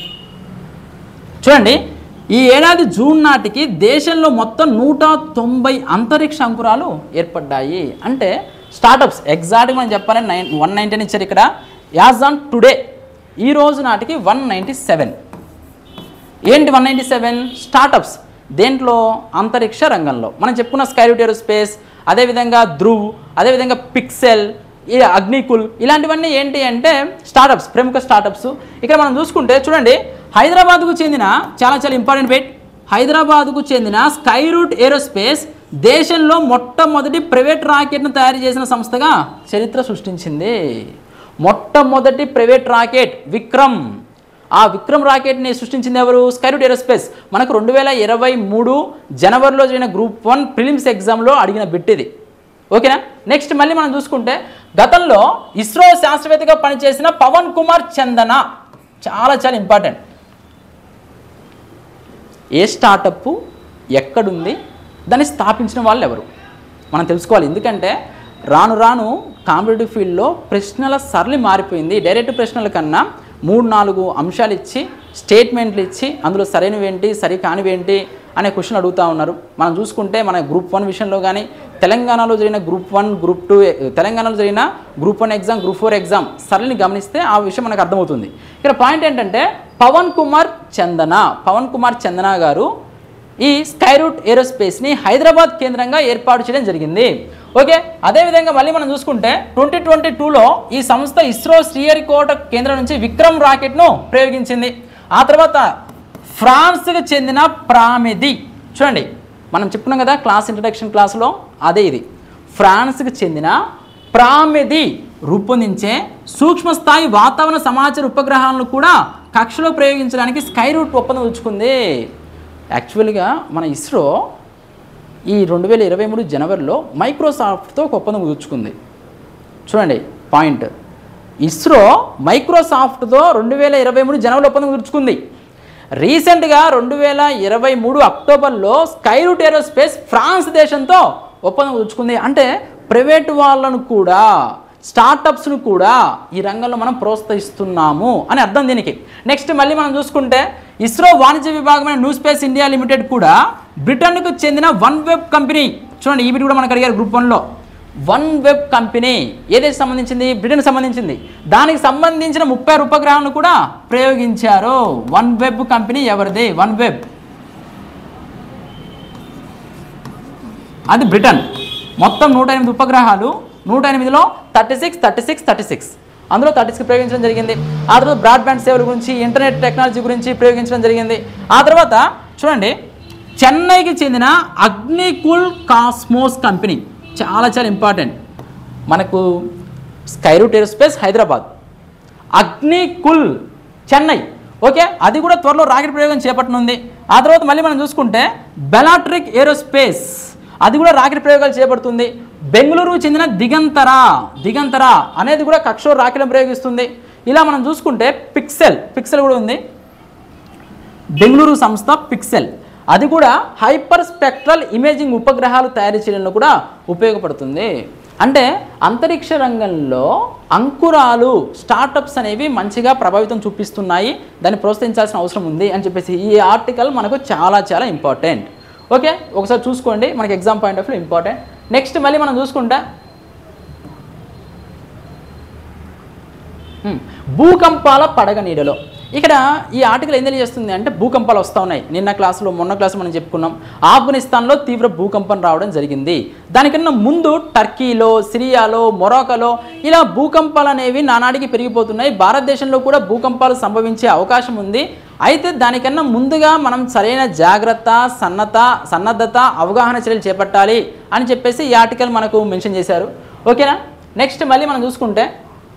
చూడండి ఈ ఏడాది జూన్ నాటికి దేశంలో మొత్తం నూట తొంభై అంతరిక్ష అంకురాలు ఏర్పడ్డాయి అంటే స్టార్టప్స్ ఎగ్జాక్ట్గా మనం చెప్పాలని నైన్ వన్ నైన్టీన్ ఇచ్చారు ఇక్కడ యాజ్ ఆన్ టుడే ఈ రోజు నాటికి వన్ నైంటీ సెవెన్ ఏంటి వన్ నైంటీ సెవెన్ స్టార్టప్స్ దేంట్లో అంతరిక్ష రంగంలో మనం చెప్పుకున్న స్కైరూట్ ఏరోస్పేస్ అదేవిధంగా ధ్రువ్ అదేవిధంగా పిక్సెల్ ఈ అగ్నికుల్ ఇలాంటివన్నీ ఏంటి అంటే స్టార్టప్స్ ప్రముఖ స్టార్టప్స్ ఇక్కడ మనం చూసుకుంటే చూడండి హైదరాబాద్కు చెందిన చాలా చాలా ఇంపార్టెంట్ బెట్ హైదరాబాద్కు చెందిన స్కైరూట్ ఏరోస్పేస్ దేశంలో మొట్టమొదటి ప్రైవేట్ రాకెట్ను తయారు చేసిన సంస్థగా చరిత్ర సృష్టించింది మొట్టమొదటి ప్రైవేట్ రాకెట్ విక్రమ్ ఆ విక్రమ్ రాకెట్ని సృష్టించింది ఎవరు స్కైరూట్ ఏరోస్పేస్ మనకు రెండు వేల ఇరవై మూడు జనవరిలో జరిగిన గ్రూప్ వన్ ప్రిలిమ్స్ ఎగ్జామ్లో అడిగిన బిట్ ఇది ఓకేనా నెక్స్ట్ మళ్ళీ మనం చూసుకుంటే గతంలో ఇస్రో శాస్త్రవేత్తగా పనిచేసిన పవన్ కుమార్ చందన చాలా చాలా ఇంపార్టెంట్ ఏ స్టార్టప్ ఎక్కడుంది దాన్ని స్థాపించిన వాళ్ళు ఎవరు మనం తెలుసుకోవాలి ఎందుకంటే రాను రాను కాంపిటేటివ్ ఫీల్డ్లో ప్రశ్నల సరళి మారిపోయింది డైరెక్ట్ ప్రశ్నల కన్నా మూడు నాలుగు అంశాలు ఇచ్చి స్టేట్మెంట్లు ఇచ్చి అందులో సరైనవి ఏంటి సరి కానివి ఏంటి అనే క్వశ్చన్ అడుగుతూ ఉన్నారు మనం చూసుకుంటే మన గ్రూప్ వన్ విషయంలో కానీ తెలంగాణలో జరిగిన గ్రూప్ వన్ గ్రూప్ టూ తెలంగాణలో జరిగిన group one exam group four exam సరళిని గమనిస్తే ఆ విషయం మనకు అర్థమవుతుంది ఇక్కడ పాయింట్ ఏంటంటే పవన్ కుమార్ చందన పవన్ కుమార్ చందన గారు ఈ స్కైరూట్ ఏరోస్పేస్ని హైదరాబాద్ కేంద్రంగా ఏర్పాటు చేయడం జరిగింది ఓకే అదేవిధంగా మళ్ళీ మనం చూసుకుంటే ట్వంటీ ట్వంటీ టూలో ఈ సంస్థ ఇస్రో శ్రీహరికోట కేంద్రం నుంచి విక్రమ్ రాకెట్ను ప్రయోగించింది ఆ తర్వాత ఫ్రాన్స్కి చెందిన ప్రామిది చూడండి మనం చెప్పుకున్నాం కదా క్లాస్ ఇంట్రడక్షన్ క్లాస్లో అదే ఇది ఫ్రాన్స్కి చెందిన ప్రామిది రూపొందించే సూక్ష్మ స్థాయి వాతావరణ సమాచార ఉపగ్రహాలను కూడా కక్షలో ప్రయోగించడానికి స్కై రూట్ ఒప్పందం ఉంచుకుంది యాక్చువల్గా మన ఇస్రో ఈ రెండు వేల ఇరవై మూడు జనవరిలో మైక్రోసాఫ్ట్తో ఒక ఒప్పందం కుదుర్చుకుంది చూడండి పాయింట్ ఇస్రో మైక్రోసాఫ్ట్తో రెండు వేల ఇరవై మూడు జనవరిలో ఒప్పందం కుదుర్చుకుంది రీసెంట్గా రెండు వేల ఇరవై మూడు అక్టోబర్లో స్కైరూట్ ఏరోస్పేస్ ఫ్రాన్స్ దేశంతో ఒప్పందం కుదుర్చుకుంది అంటే ప్రైవేట్ వాళ్ళను కూడా స్టార్టప్స్ను కూడా ఈ రంగంలో మనం ప్రోత్సహిస్తున్నాము అని అర్థం దీనికి నెక్స్ట్ మళ్ళీ మనం చూసుకుంటే ఇస్రో వాణిజ్య విభాగమైన న్యూ స్పేస్ ఇండియా లిమిటెడ్ కూడా బ్రిటన్కు చెందిన వన్ వెబ్ కంపెనీ చూడండి ఈ వీడియో కూడా మనకు అడిగారు గ్రూప్ వన్లో వన్ వెబ్ కంపెనీ ఏదైతే సంబంధించింది బ్రిటన్ సంబంధించింది దానికి సంబంధించిన ముప్పై ఉపగ్రహాలను కూడా ప్రయోగించారు వన్ వెబ్ కంపెనీ ఎవరిది వన్ వెబ్ అది బ్రిటన్ మొత్తం నూట ఎనిమిది ఉపగ్రహాలు నూట ఎనిమిదిలో thirty six thirty six thirty six అందులో థర్టీ సిక్స్ ప్రయోగించడం జరిగింది ఆ తర్వాత బ్రాడ్బ్యాండ్ సేవల గురించి ఇంటర్నెట్ టెక్నాలజీ గురించి ప్రయోగించడం జరిగింది ఆ తర్వాత చూడండి చెన్నైకి చెందిన అగ్నికుల్ కాస్మోస్ కంపెనీ చాలా చాలా ఇంపార్టెంట్ మనకు Skyroot aerospace Hyderabad Agnikul Chennai okay అది కూడా త్వరలో రాకెట్ ప్రయోగం చేపట్టనుంది ఆ తర్వాత మళ్ళీ మనం చూసుకుంటే బెలాట్రిక్ ఏరోస్పేస్ అది కూడా రాకెట్ ప్రయోగాలు చేపడుతుంది బెంగళూరు చెందిన దిగంతర దిగంతర అనేది కూడా కక్షో రాకెట్లను ప్రయోగిస్తుంది ఇలా మనం చూసుకుంటే పిక్సెల్ పిక్సెల్ కూడా ఉంది బెంగళూరు సంస్థ పిక్సెల్ అది కూడా హైపర్ స్పెక్ట్రల్ ఇమేజింగ్ ఉపగ్రహాలు తయారు చేయడంలో కూడా ఉపయోగపడుతుంది అంటే అంతరిక్ష రంగంలో అంకురాలు స్టార్టప్స్ అనేవి మంచిగా ప్రభావితం చూపిస్తున్నాయి దాన్ని ప్రోత్సహించాల్సిన అవసరం ఉంది అని చెప్పేసి ఈ ఆర్టికల్ మనకు చాలా చాలా ఇంపార్టెంట్ ఓకే ఒకసారి చూసుకోండి మనకి exam point of view important next మళ్ళీ మనం చూసుకుంటే హ్మ్. భూకంపాల పడగ నీడలో ఇక్కడ ఈ ఆర్టికల్ ఏం తెలియజేస్తుంది అంటే భూకంపాలు వస్తూ ఉన్నాయి నిన్న క్లాసులో మొన్న క్లాసు మనం చెప్పుకున్నాం ఆఫ్ఘనిస్తాన్లో తీవ్ర భూకంపం రావడం జరిగింది దానికన్నా ముందు టర్కీలో సిరియాలో మొరాకోలో ఇలా భూకంపాలు అనేవి నానాడికి పెరిగిపోతున్నాయి భారతదేశంలో కూడా భూకంపాలు సంభవించే అవకాశం ఉంది అయితే దానికన్నా ముందుగా మనం సరైన జాగ్రత్త సన్నత సన్నద్ధత అవగాహన చర్యలు చేపట్టాలి అని చెప్పేసి ఈ ఆర్టికల్ మనకు మెన్షన్ చేశారు ఓకేనా నెక్స్ట్ మళ్ళీ మనం చూసుకుంటే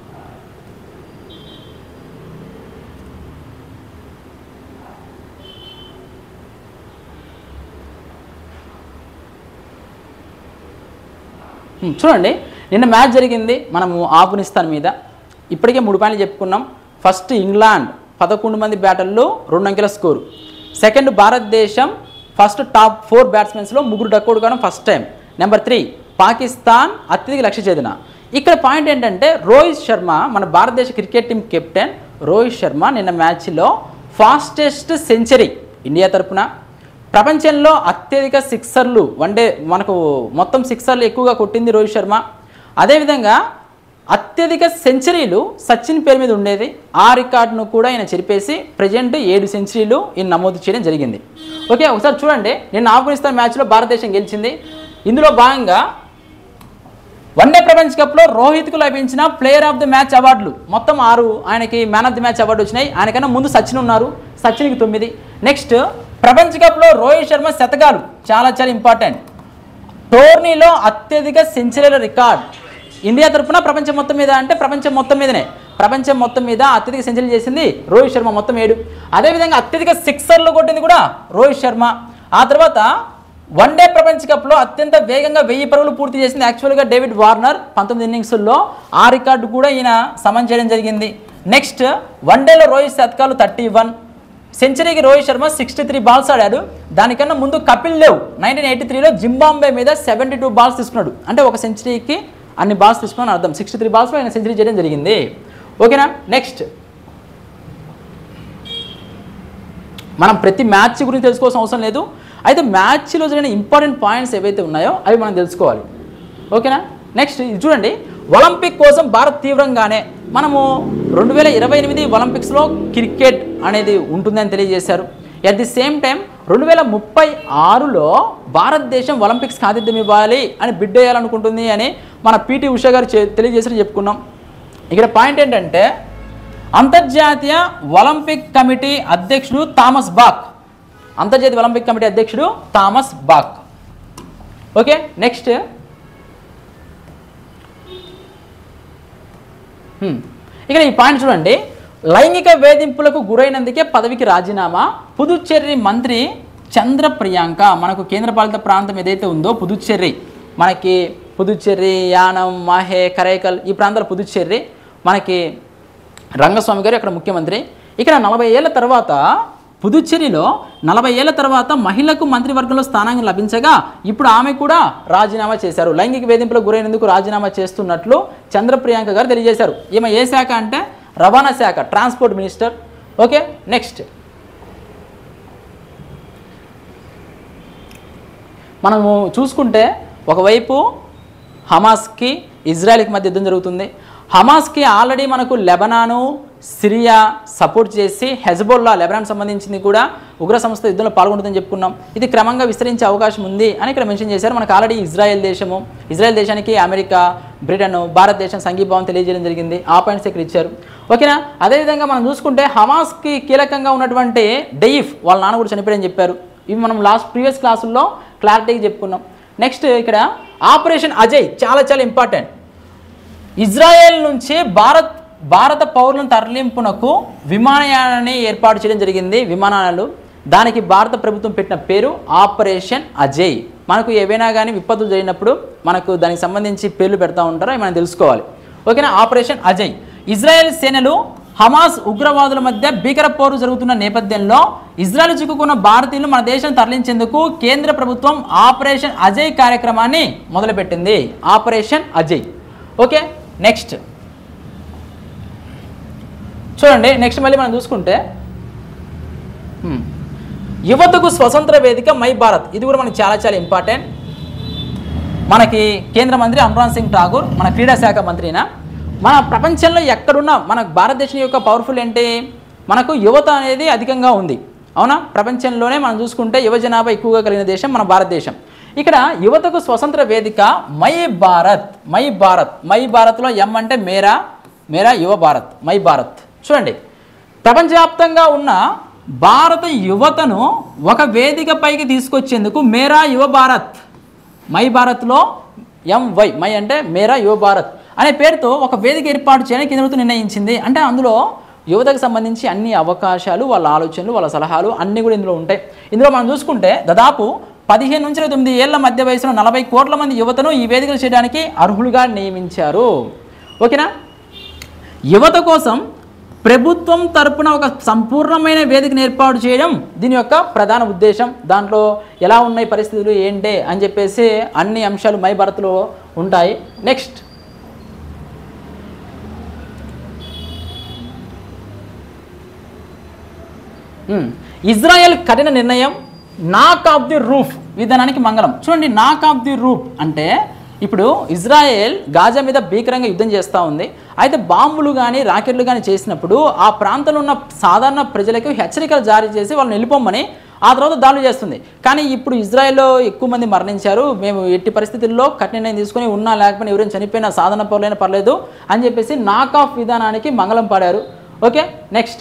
హ్మ్, చూడండి నిన్న మ్యాచ్ జరిగింది మనము ఆఫ్ఘనిస్తాన్ మీద ఇప్పటికే మూడు పాయింట్లు చెప్పుకున్నాం ఫస్ట్ ఇంగ్లాండ్ పదకొండు మంది బ్యాటర్లు రెండు అంకెల స్కోరు సెకండ్ భారతదేశం ఫస్ట్ టాప్ ఫోర్ బ్యాట్స్మెన్స్లో ముగ్గురు డక్అవుట్ కావడం first time number three Pakistan అత్యధిక లక్ష్య ఛేదన ఇక్కడ పాయింట్ ఏంటంటే రోహిత్ శర్మ మన భారతదేశ cricket team captain Rohit Sharma నిన్న మ్యాచ్లో ఫాస్టెస్ట్ సెంచరీ ఇండియా తరపున ప్రపంచంలో అత్యధిక సిక్సర్లు వన్డే మనకు మొత్తం సిక్సర్లు ఎక్కువగా కొట్టింది రోహిత్ శర్మ అదేవిధంగా అత్యధిక సెంచరీలు సచిన్ పేరు మీద ఉండేది ఆ రికార్డును కూడా ఈయన చెరిపేసి ప్రజెంట్ ఏడు సెంచరీలు ఈయన నమోదు చేయడం జరిగింది ఓకే ఒకసారి చూడండి నిన్న ఆఫ్ఘనిస్తాన్ మ్యాచ్లో భారతదేశం గెలిచింది ఇందులో భాగంగా వన్డే ప్రపంచ కప్లో రోహిత్కు లభించిన ప్లేయర్ ఆఫ్ ది మ్యాచ్ అవార్డులు మొత్తం ఆరు ఆయనకి man of the match award వచ్చినాయి ఆయనకన్నా ముందు సచిన్ ఉన్నారు సచిన్కి తొమ్మిది నెక్స్ట్ ప్రపంచ కప్లో రోహిత్ శర్మ శతకాలు చాలా చాలా ఇంపార్టెంట్ టోర్నీలో అత్యధిక సెంచరీల రికార్డ్ ఇండియా తరపున ప్రపంచం మొత్తం మీద అంటే ప్రపంచం మొత్తం మీదనే ప్రపంచం మొత్తం మీద అత్యధిక సెంచరీలు చేసింది రోహిత్ శర్మ మొత్తం ఏడు అదేవిధంగా అత్యధిక సిక్సర్లు కొట్టింది కూడా రోహిత్ శర్మ ఆ తర్వాత వన్డే ప్రపంచ కప్లో అత్యంత వేగంగా వెయ్యి పరుగులు పూర్తి చేసింది యాక్చువల్గా డేవిడ్ వార్నర్ పంతొమ్మిది ఇన్నింగ్స్లో ఆ రికార్డు కూడా ఈయన సమన్ చేయడం జరిగింది నెక్స్ట్ వన్డేలో రోహిత్ శతకాలు థర్టీ వన్ సెంచరీకి Rohit Sharma sixty three balls ఆడాడు దానికన్నా ముందు కపిల్ దేవ్ నైన్టీన్ ఎయిటీ త్రీలో జింబాంబే మీద సెవెంటీ టూ బాల్స్ తీసుకున్నాడు అంటే ఒక సెంచరీకి అన్ని బాల్స్ తీసుకుని అర్థం సిక్స్టీ త్రీ బాల్స్లో ఆయన సెంచరీ చేయడం జరిగింది ఓకేనా నెక్స్ట్ మనం ప్రతి మ్యాచ్ గురించి తెలుసుకోవాల్సిన అవసరం లేదు అయితే మ్యాచ్లో జరిగిన ఇంపార్టెంట్ పాయింట్స్ ఏవైతే ఉన్నాయో అవి మనం తెలుసుకోవాలి ఓకేనా నెక్స్ట్ ఇది చూడండి ఒలింపిక్ కోసం భారత్ తీవ్రంగానే మనము రెండు వేల ఇరవై ఎనిమిది ఒలింపిక్స్లో క్రికెట్ అనేది ఉంటుందని తెలియజేశారు అట్ ది సేమ్ టైం రెండు వేల ముప్పై ఆరులో భారతదేశం ఒలింపిక్స్కి ఆతిథ్యం ఇవ్వాలి అని బిడ్ వేయాలనుకుంటుంది అని మన పీటీ ఉషా గారు చే- తెలియజేసినట్టు చెప్పుకున్నాం ఇక్కడ పాయింట్ ఏంటంటే అంతర్జాతీయ ఒలింపిక్ కమిటీ అధ్యక్షుడు థామస్ బాక్ అంతర్జాతీయ ఒలింపిక్ కమిటీ అధ్యక్షుడు Thomas Bach okay next hmm. ఇక్కడ ఈ పాయింట్ చూడండి లైంగిక వేధింపులకు గురైనందుకే పదవికి రాజీనామా పుదుచ్చేరి మంత్రి చంద్ర ప్రియాంక మనకు కేంద్రపాలిత ప్రాంతం ఏదైతే ఉందో పుదుచ్చేరి మనకి పుదుచ్చేరి యానం మాహే కరైకల్ ఈ ప్రాంతాలు పుదుచ్చేరి మనకి రంగస్వామి గారు అక్కడ ముఖ్యమంత్రి ఇక్కడ నలభై ఏళ్ళ తర్వాత పుదుచ్చేరిలో నలభై ఏళ్ల తర్వాత మహిళకు మంత్రివర్గంలో స్థానం లభించగా ఇప్పుడు ఆమె కూడా రాజీనామా చేశారు లైంగిక వేధింపులకు గురైనందుకు రాజీనామా చేస్తున్నట్లు చంద్ర ప్రియాంక గారు తెలియజేశారు ఈమె ఏ శాఖ అంటే రవాణా శాఖ ట్రాన్స్పోర్ట్ మినిస్టర్ ఓకే నెక్స్ట్ మనము చూసుకుంటే ఒకవైపు హమాస్కి ఇజ్రాయెల్కి మధ్య యుద్ధం జరుగుతుంది హమాస్కి ఆల్రెడీ మనకు లెబనాను సిరియా సపోర్ట్ చేసి హెజ్బోల్లా లెబనాన్ సంబంధించింది కూడా ఉగ్ర సంస్థ యుద్ధంలో పాల్గొంటుందని చెప్పుకున్నాం ఇది క్రమంగా విస్తరించే అవకాశం ఉంది అని ఇక్కడ మెన్షన్ చేశారు మనకు ఆల్రెడీ ఇజ్రాయెల్ దేశము ఇజ్రాయెల్ దేశానికి అమెరికా బ్రిటన్ భారతదేశం సంఘీభావం తెలియజేయడం జరిగింది ఆ పాయింట్స్ ఇక్కడ ఇచ్చారు ఓకేనా అదేవిధంగా మనం చూసుకుంటే హమాస్కి కీలకంగా ఉన్నటువంటి డెయిఫ్ వాళ్ళ నాన్న కూడా చనిపోయారని చెప్పారు ఇవి మనం లాస్ట్ ప్రీవియస్ క్లాసుల్లో క్లారిటీగా చెప్పుకున్నాం నెక్స్ట్ ఇక్కడ ఆపరేషన్ అజయ్ చాలా చాలా ఇంపార్టెంట్ ఇజ్రాయెల్ నుంచి భారత్ భారత పౌరులను తరలింపునకు విమానయానాన్ని ఏర్పాటు చేయడం జరిగింది విమానాలు దానికి భారత ప్రభుత్వం పెట్టిన పేరు ఆపరేషన్ అజయ్ మనకు ఏవైనా కానీ విపత్తులు జరిగినప్పుడు మనకు దానికి సంబంధించి పేర్లు పెడతా ఉంటారో అవి మనం తెలుసుకోవాలి ఓకేనా ఆపరేషన్ అజయ్ ఇజ్రాయెల్ సేనలు హమాస్ ఉగ్రవాదుల మధ్య భీకర పోరు జరుగుతున్న నేపథ్యంలో ఇజ్రాయెల్ చిక్కుకున్న భారతీయులు మన దేశం తరలించేందుకు కేంద్ర ప్రభుత్వం ఆపరేషన్ అజయ్ కార్యక్రమాన్ని మొదలుపెట్టింది ఆపరేషన్ అజయ్ ఓకే నెక్స్ట్ చూడండి నెక్స్ట్ మళ్ళీ మనం చూసుకుంటే హ్మ్. యువతకు స్వతంత్ర వేదిక మై భారత్ ఇది కూడా మనకి చాలా చాలా ఇంపార్టెంట్ మనకి కేంద్ర మంత్రి అనురాగ్ సింగ్ ఠాగూర్ మన క్రీడా శాఖ మంత్రినా మన ప్రపంచంలో ఎక్కడున్నా మన భారతదేశం యొక్క పవర్ఫుల్ ఏంటి మనకు యువత అనేది అధికంగా ఉంది అవునా ప్రపంచంలోనే మనం చూసుకుంటే యువ జనాభా ఎక్కువగా కలిగిన దేశం మన భారతదేశం ఇక్కడ యువతకు స్వతంత్ర వేదిక my Bharat my Bharat my భారత్లో ఎం అంటే మేరా మేరా యువ భారత్ మై భారత్ చూడండి ప్రపంచవ్యాప్తంగా ఉన్న భారత యువతను ఒక వేదిక పైకి తీసుకొచ్చేందుకు మేరా యువ భారత్ మై భారత్లో ఎంవై మై అంటే మేరా యువ భారత్ అనే పేరుతో ఒక వేదిక ఏర్పాటు చేయడానికి కేంద్ర ప్రభుత్వం నిర్ణయించింది అంటే అందులో యువతకు సంబంధించి అన్ని అవకాశాలు వాళ్ళ ఆలోచనలు వాళ్ళ సలహాలు అన్నీ కూడా ఇందులో ఉంటాయి ఇందులో మనం చూసుకుంటే దాదాపు పదిహేను నుంచి ఇరవై తొమ్మిది ఏళ్ల మధ్య వయసులో నలభై కోట్ల మంది యువతను ఈ వేదికలు చేయడానికి అర్హులుగా నియమించారు ఓకేనా యువత కోసం ప్రభుత్వం తరపున ఒక సంపూర్ణమైన వేదికను ఏర్పాటు చేయడం దీని యొక్క ప్రధాన ఉద్దేశం దాంట్లో ఎలా ఉన్నాయి పరిస్థితులు ఏంటి అని చెప్పేసి అన్ని అంశాలు మై భారత్లో ఉంటాయి నెక్స్ట్ మ్మ్. ఇజ్రాయెల్ కఠిన నిర్ణయం నాక్ ఆఫ్ ది రూఫ్ విధానానికి మంగళం చూడండి నాక్ ఆఫ్ ది రూఫ్ అంటే ఇప్పుడు ఇజ్రాయెల్ గాజా మీద భీకరంగా యుద్ధం చేస్తూ ఉంది అయితే బాంబులు కానీ రాకెట్లు కానీ చేసినప్పుడు ఆ ప్రాంతంలో ఉన్న సాధారణ ప్రజలకు హెచ్చరికలు జారీ చేసి వాళ్ళని వెళ్ళిపోమని ఆ తర్వాత దాడులు చేస్తుంది కానీ ఇప్పుడు ఇజ్రాయెల్లో ఎక్కువ మంది మరణించారు మేము ఎట్టి పరిస్థితుల్లో కఠిన నిర్ణయం తీసుకొని ఉన్నా లేకపోయినా ఎవరైనా చనిపోయినా సాధారణ పౌరులైనా పర్లేదు అని చెప్పేసి నాక్ ఆఫ్ విధానానికి మంగళం పాడారు ఓకే నెక్స్ట్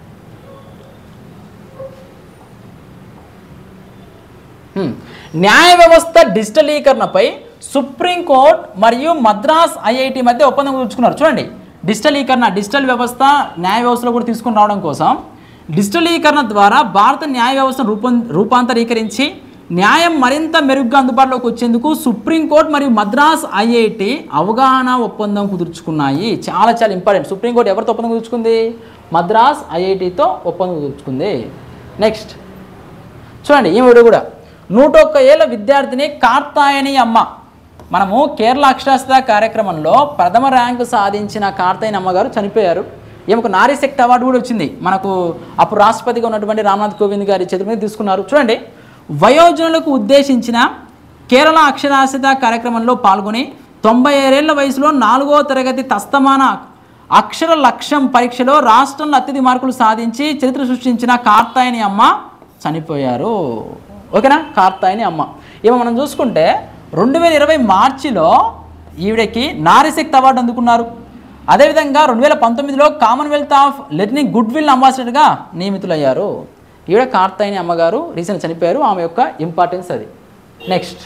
హ్మ్. న్యాయ వ్యవస్థ డిజిటలీకరణపై సుప్రీంకోర్టు మరియు మద్రాస్ ఐఐటి మధ్య ఒప్పందం కుదుర్చుకున్నారు చూడండి డిజిటలీకరణ డిజిటల్ వ్యవస్థ న్యాయ వ్యవస్థలో కూడా తీసుకుని రావడం కోసం డిజిటలీకరణ ద్వారా భారత న్యాయ వ్యవస్థను రూపం రూపాంతరీకరించి న్యాయం మరింత మెరుగ్గా అందుబాటులోకి వచ్చేందుకు సుప్రీంకోర్టు మరియు మద్రాస్ ఐఐటి అవగాహన ఒప్పందం కుదుర్చుకున్నాయి చాలా చాలా ఇంపార్టెంట్ సుప్రీంకోర్టు ఎవరితో ఒప్పందం కుదుర్చుకుంది మద్రాస్ ఐఐటితో ఒప్పందం కుదుర్చుకుంది నెక్స్ట్ చూడండి ఈవిడ కూడా నూట ఒక్క ఏళ్ళ విద్యార్థిని కార్తాయని అమ్మ మనము కేరళ అక్షరాస్యత కార్యక్రమంలో ప్రథమ ర్యాంకు సాధించిన కార్తాయని అమ్మగారు చనిపోయారు ఈమెకు నారీ శక్తి అవార్డు కూడా వచ్చింది మనకు అప్పుడు రాష్ట్రపతిగా ఉన్నటువంటి రామ్నాథ్ కోవింద్ గారి చేతుల మీద తీసుకున్నారు చూడండి వయోజనులకు ఉద్దేశించిన కేరళ అక్షరాస్యత కార్యక్రమంలో పాల్గొని తొంభై ఏళ్ళ వయసులో నాలుగో తరగతి తస్తమాన అక్షర లక్ష్యం పరీక్షలో రాష్ట్రంలో అత్యధిక మార్కులు సాధించి చరిత్ర సృష్టించిన కార్తాయని అమ్మ చనిపోయారు ఓకేనా కార్తాయని అమ్మ ఇవి మనం చూసుకుంటే రెండు వేల ఇరవై మార్చిలో ఈవిడకి నారీశక్తి అవార్డు అందుకున్నారు అదేవిధంగా రెండు వేల పంతొమ్మిదిలో commonwealth of learning good will అంబాసిడర్గా నియమితులయ్యారు ఈవిడ కార్తాయని అమ్మగారు రీసెంట్ చనిపోయారు ఆమె యొక్క ఇంపార్టెన్స్ అది నెక్స్ట్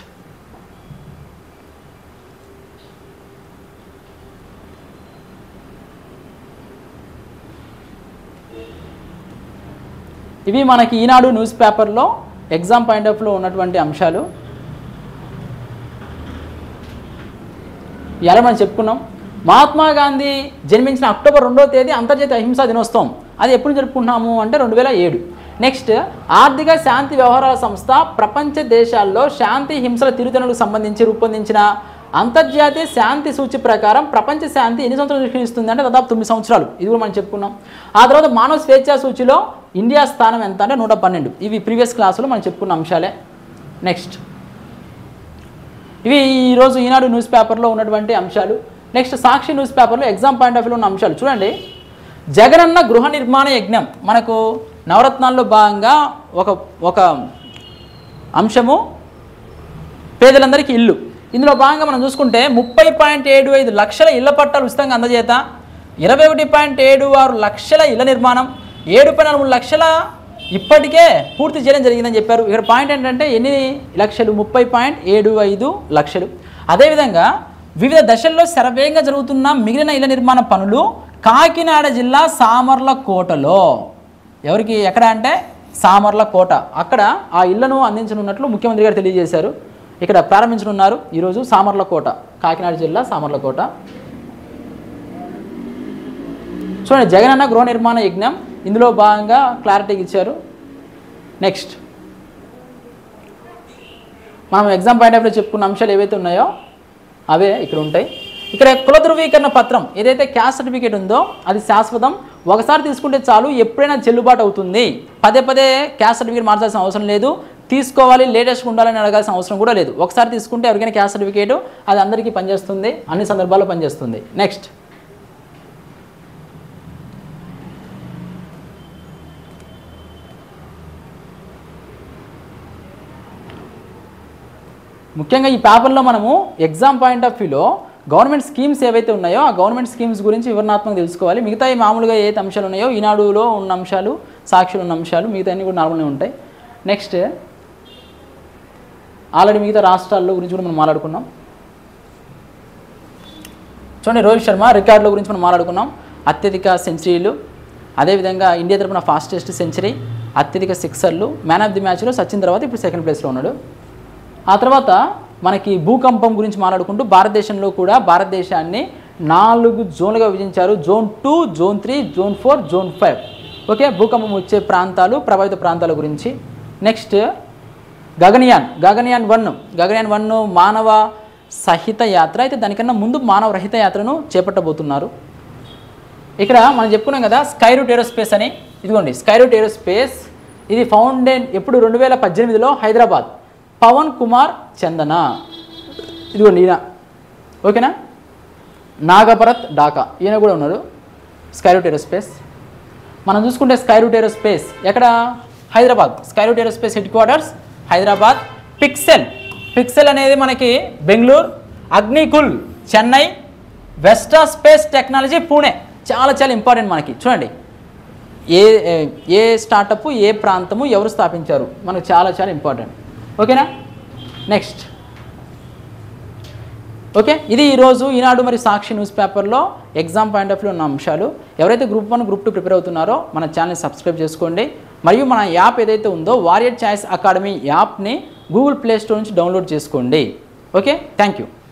ఇవి మనకి ఈనాడు న్యూస్ పేపర్లో ఎగ్జామ్ పాయింట్ ఆఫ్లో ఉన్నటువంటి అంశాలు ఎలా మనం చెప్పుకున్నాం మహాత్మా గాంధీ జన్మించిన అక్టోబర్ రెండో తేదీ అంతర్జాతీయ అహింసా దినోత్సవం అది ఎప్పుడు జరుపుకుంటున్నాము అంటే రెండు వేల ఏడు నెక్స్ట్ ఆర్థిక శాంతి వ్యవహారాల సంస్థ ప్రపంచ దేశాల్లో శాంతి హింసల తిరుగుతనులకు సంబంధించి రూపొందించిన అంతర్జాతీయ శాంతి సూచి ప్రకారం ప్రపంచ శాంతి ఎన్ని సంవత్సరాలు స్వీకరిస్తుంది అంటే దాదాపు తొమ్మిది సంవత్సరాలు ఇది కూడా మనం చెప్పుకున్నాం ఆ తర్వాత మానవ స్వేచ్ఛా సూచిలో ఇండియా స్థానం ఎంత అంటే నూట పన్నెండు ఇవి ప్రీవియస్ క్లాసులో మనం చెప్పుకున్న అంశాలే నెక్స్ట్ ఇవి ఈరోజు ఈనాడు న్యూస్ పేపర్లో ఉన్నటువంటి అంశాలు నెక్స్ట్ సాక్షి న్యూస్ పేపర్లో ఎగ్జామ్ పాయింట్ ఆఫ్ వ్యూలో ఉన్న అంశాలు చూడండి జగనన్న గృహ నిర్మాణ యజ్ఞం మనకు నవరత్నాల్లో భాగంగా ఒక ఒక అంశము పేదలందరికీ ఇల్లు ఇందులో భాగంగా మనం చూసుకుంటే ముప్పై పాయింట్ ఏడు ఐదు లక్షల ఇళ్ల పట్టాలు ఉచితంగా అందజేత ఇరవై ఒకటి పాయింట్ ఏడు ఆరు లక్షల ఇళ్ల నిర్మాణం ఏడు పాయింట్ నాలుగు లక్షల ఇప్పటికే పూర్తి చేయడం జరిగిందని చెప్పారు ఇక్కడ పాయింట్ ఏంటంటే ఎన్ని లక్షలు ముప్పై పాయింట్ ఏడు ఐదు లక్షలు అదేవిధంగా వివిధ దశల్లో శరవేగంగా జరుగుతున్న మిగిలిన ఇళ్ల నిర్మాణ పనులు కాకినాడ జిల్లా సామర్లకోటలో ఎవరికి ఎక్కడ అంటే సామర్లకోట అక్కడ ఆ ఇళ్లను అందించనున్నట్లు ముఖ్యమంత్రి గారు తెలియజేశారు ఇక్కడ ప్రారంభించనున్నారు ఈరోజు సామర్లకోట కాకినాడ జిల్లా సామర్లకోట చూడండి జగనన్న గృహ నిర్మాణ యజ్ఞం ఇందులో భాగంగా క్లారిటీకి ఇచ్చారు నెక్స్ట్ మనం ఎగ్జామ్ పాయింట్ ఆఫ్ చెప్పుకున్న అంశాలు ఏవైతే ఉన్నాయో అవే ఇక్కడ ఉంటాయి ఇక్కడ కుల ధృవీకరణ పత్రం ఏదైతే క్యాస్ట్ సర్టిఫికేట్ ఉందో అది శాశ్వతం ఒకసారి తీసుకుంటే చాలు ఎప్పుడైనా చెల్లుబాటు అవుతుంది పదే పదే క్యాస్ట్ సర్టిఫికేట్ మార్చాల్సిన అవసరం లేదు తీసుకోవాలి లేటెస్ట్గా ఉండాలని అడగాల్సిన అవసరం కూడా లేదు ఒకసారి తీసుకుంటే ఎవరికైనా క్యాస్ట్ సర్టిఫికేట్ అది అందరికీ పనిచేస్తుంది అన్ని సందర్భాల్లో పనిచేస్తుంది నెక్స్ట్ ముఖ్యంగా ఈ పేపర్లో మనము ఎగ్జామ్ పాయింట్ ఆఫ్ వ్యూలో గవర్నమెంట్ స్కీమ్స్ ఏవైతే ఉన్నాయో ఆ గవర్నమెంట్ స్కీమ్స్ గురించి వివరణాత్మకంగా తెలుసుకోవాలి మిగతా ఈ మామూలుగా ఏ అంశాలు ఉన్నాయో ఈనాడులో ఉన్న అంశాలు సాక్షులు ఉన్న అంశాలు మిగతా అన్ని కూడా నార్మల్గా ఉంటాయి నెక్స్ట్ ఆల్రెడీ మిగతా రాష్ట్రాల్లో గురించి కూడా మనం మాట్లాడుకున్నాం చూడండి రోహిత్ శర్మ రికార్డుల గురించి మనం మాట్లాడుకున్నాం అత్యధిక సెంచరీలు అదేవిధంగా ఇండియా తరపున ఫాస్టెస్ట్ సెంచరీ అత్యధిక సిక్సర్లు మ్యాన్ ఆఫ్ ది మ్యాచ్లో సచిన్ తర్వాత ఇప్పుడు సెకండ్ ప్లేస్లో ఉన్నాడు ఆ తర్వాత మనకి భూకంపం గురించి మాట్లాడుకుంటూ భారతదేశంలో కూడా భారతదేశాన్ని నాలుగు జోన్లుగా విభజించారు zone two zone three zone four zone five okay భూకంపం వచ్చే ప్రాంతాలు ప్రభావిత ప్రాంతాల గురించి next Gaganyaan Gaganyaan one Gaganyaan one మానవ సహిత యాత్ర అయితే దానికన్నా ముందు మానవ రహిత యాత్రను చేపట్టబోతున్నారు ఇక్కడ మనం చెప్పుకున్నాం కదా స్కై రూట్ ఏరోస్పేస్ అని ఇదిగోండి స్కై రూట్ ఏరోస్పేస్ ఇది ఫౌండెన్ ఎప్పుడు రెండు వేల పద్దెనిమిదిలో హైదరాబాద్ పవన్ కుమార్ చందన ఇదిగోండి ఈయన ఓకేనా నాగభరత్ డాకా ఈయన కూడా ఉన్నారు స్కై రూట్ ఏరోస్పేస్ మనం చూసుకుంటే స్కై రూట్ ఏరోస్పేస్ ఎక్కడ Hyderabad Skyroot Aerospace headquarters Hyderabad Pixxel Pixxel అనేది మనకి Bengaluru Agnikul Chennai Vesta Space Technology Pune చాలా చాలా ఇంపార్టెంట్ మనకి చూడండి ఏ ఏ- ఏ స్టార్టప్ ఏ ప్రాంతము ఎవరు స్థాపించారు మనకు చాలా చాలా ఇంపార్టెంట్ ఓకేనా నెక్స్ట్ ఓకే ఇది ఈరోజు ఈనాడు మరి సాక్షి న్యూస్ పేపర్లో ఎగ్జామ్ పాయింట్ ఆఫ్ వ్యూ ఉన్న అంశాలు ఎవరైతే group one group two prepare అవుతున్నారో మన ఛానల్ సబ్స్క్రైబ్ చేసుకోండి మరియు మన యాప్ ఏదైతే ఉందో వారియర్ ఛాయిస్ అకాడమీ యాప్ని గూగుల్ ప్లే స్టోర్ నుంచి డౌన్లోడ్ చేసుకోండి ఓకే థ్యాంక్ యూ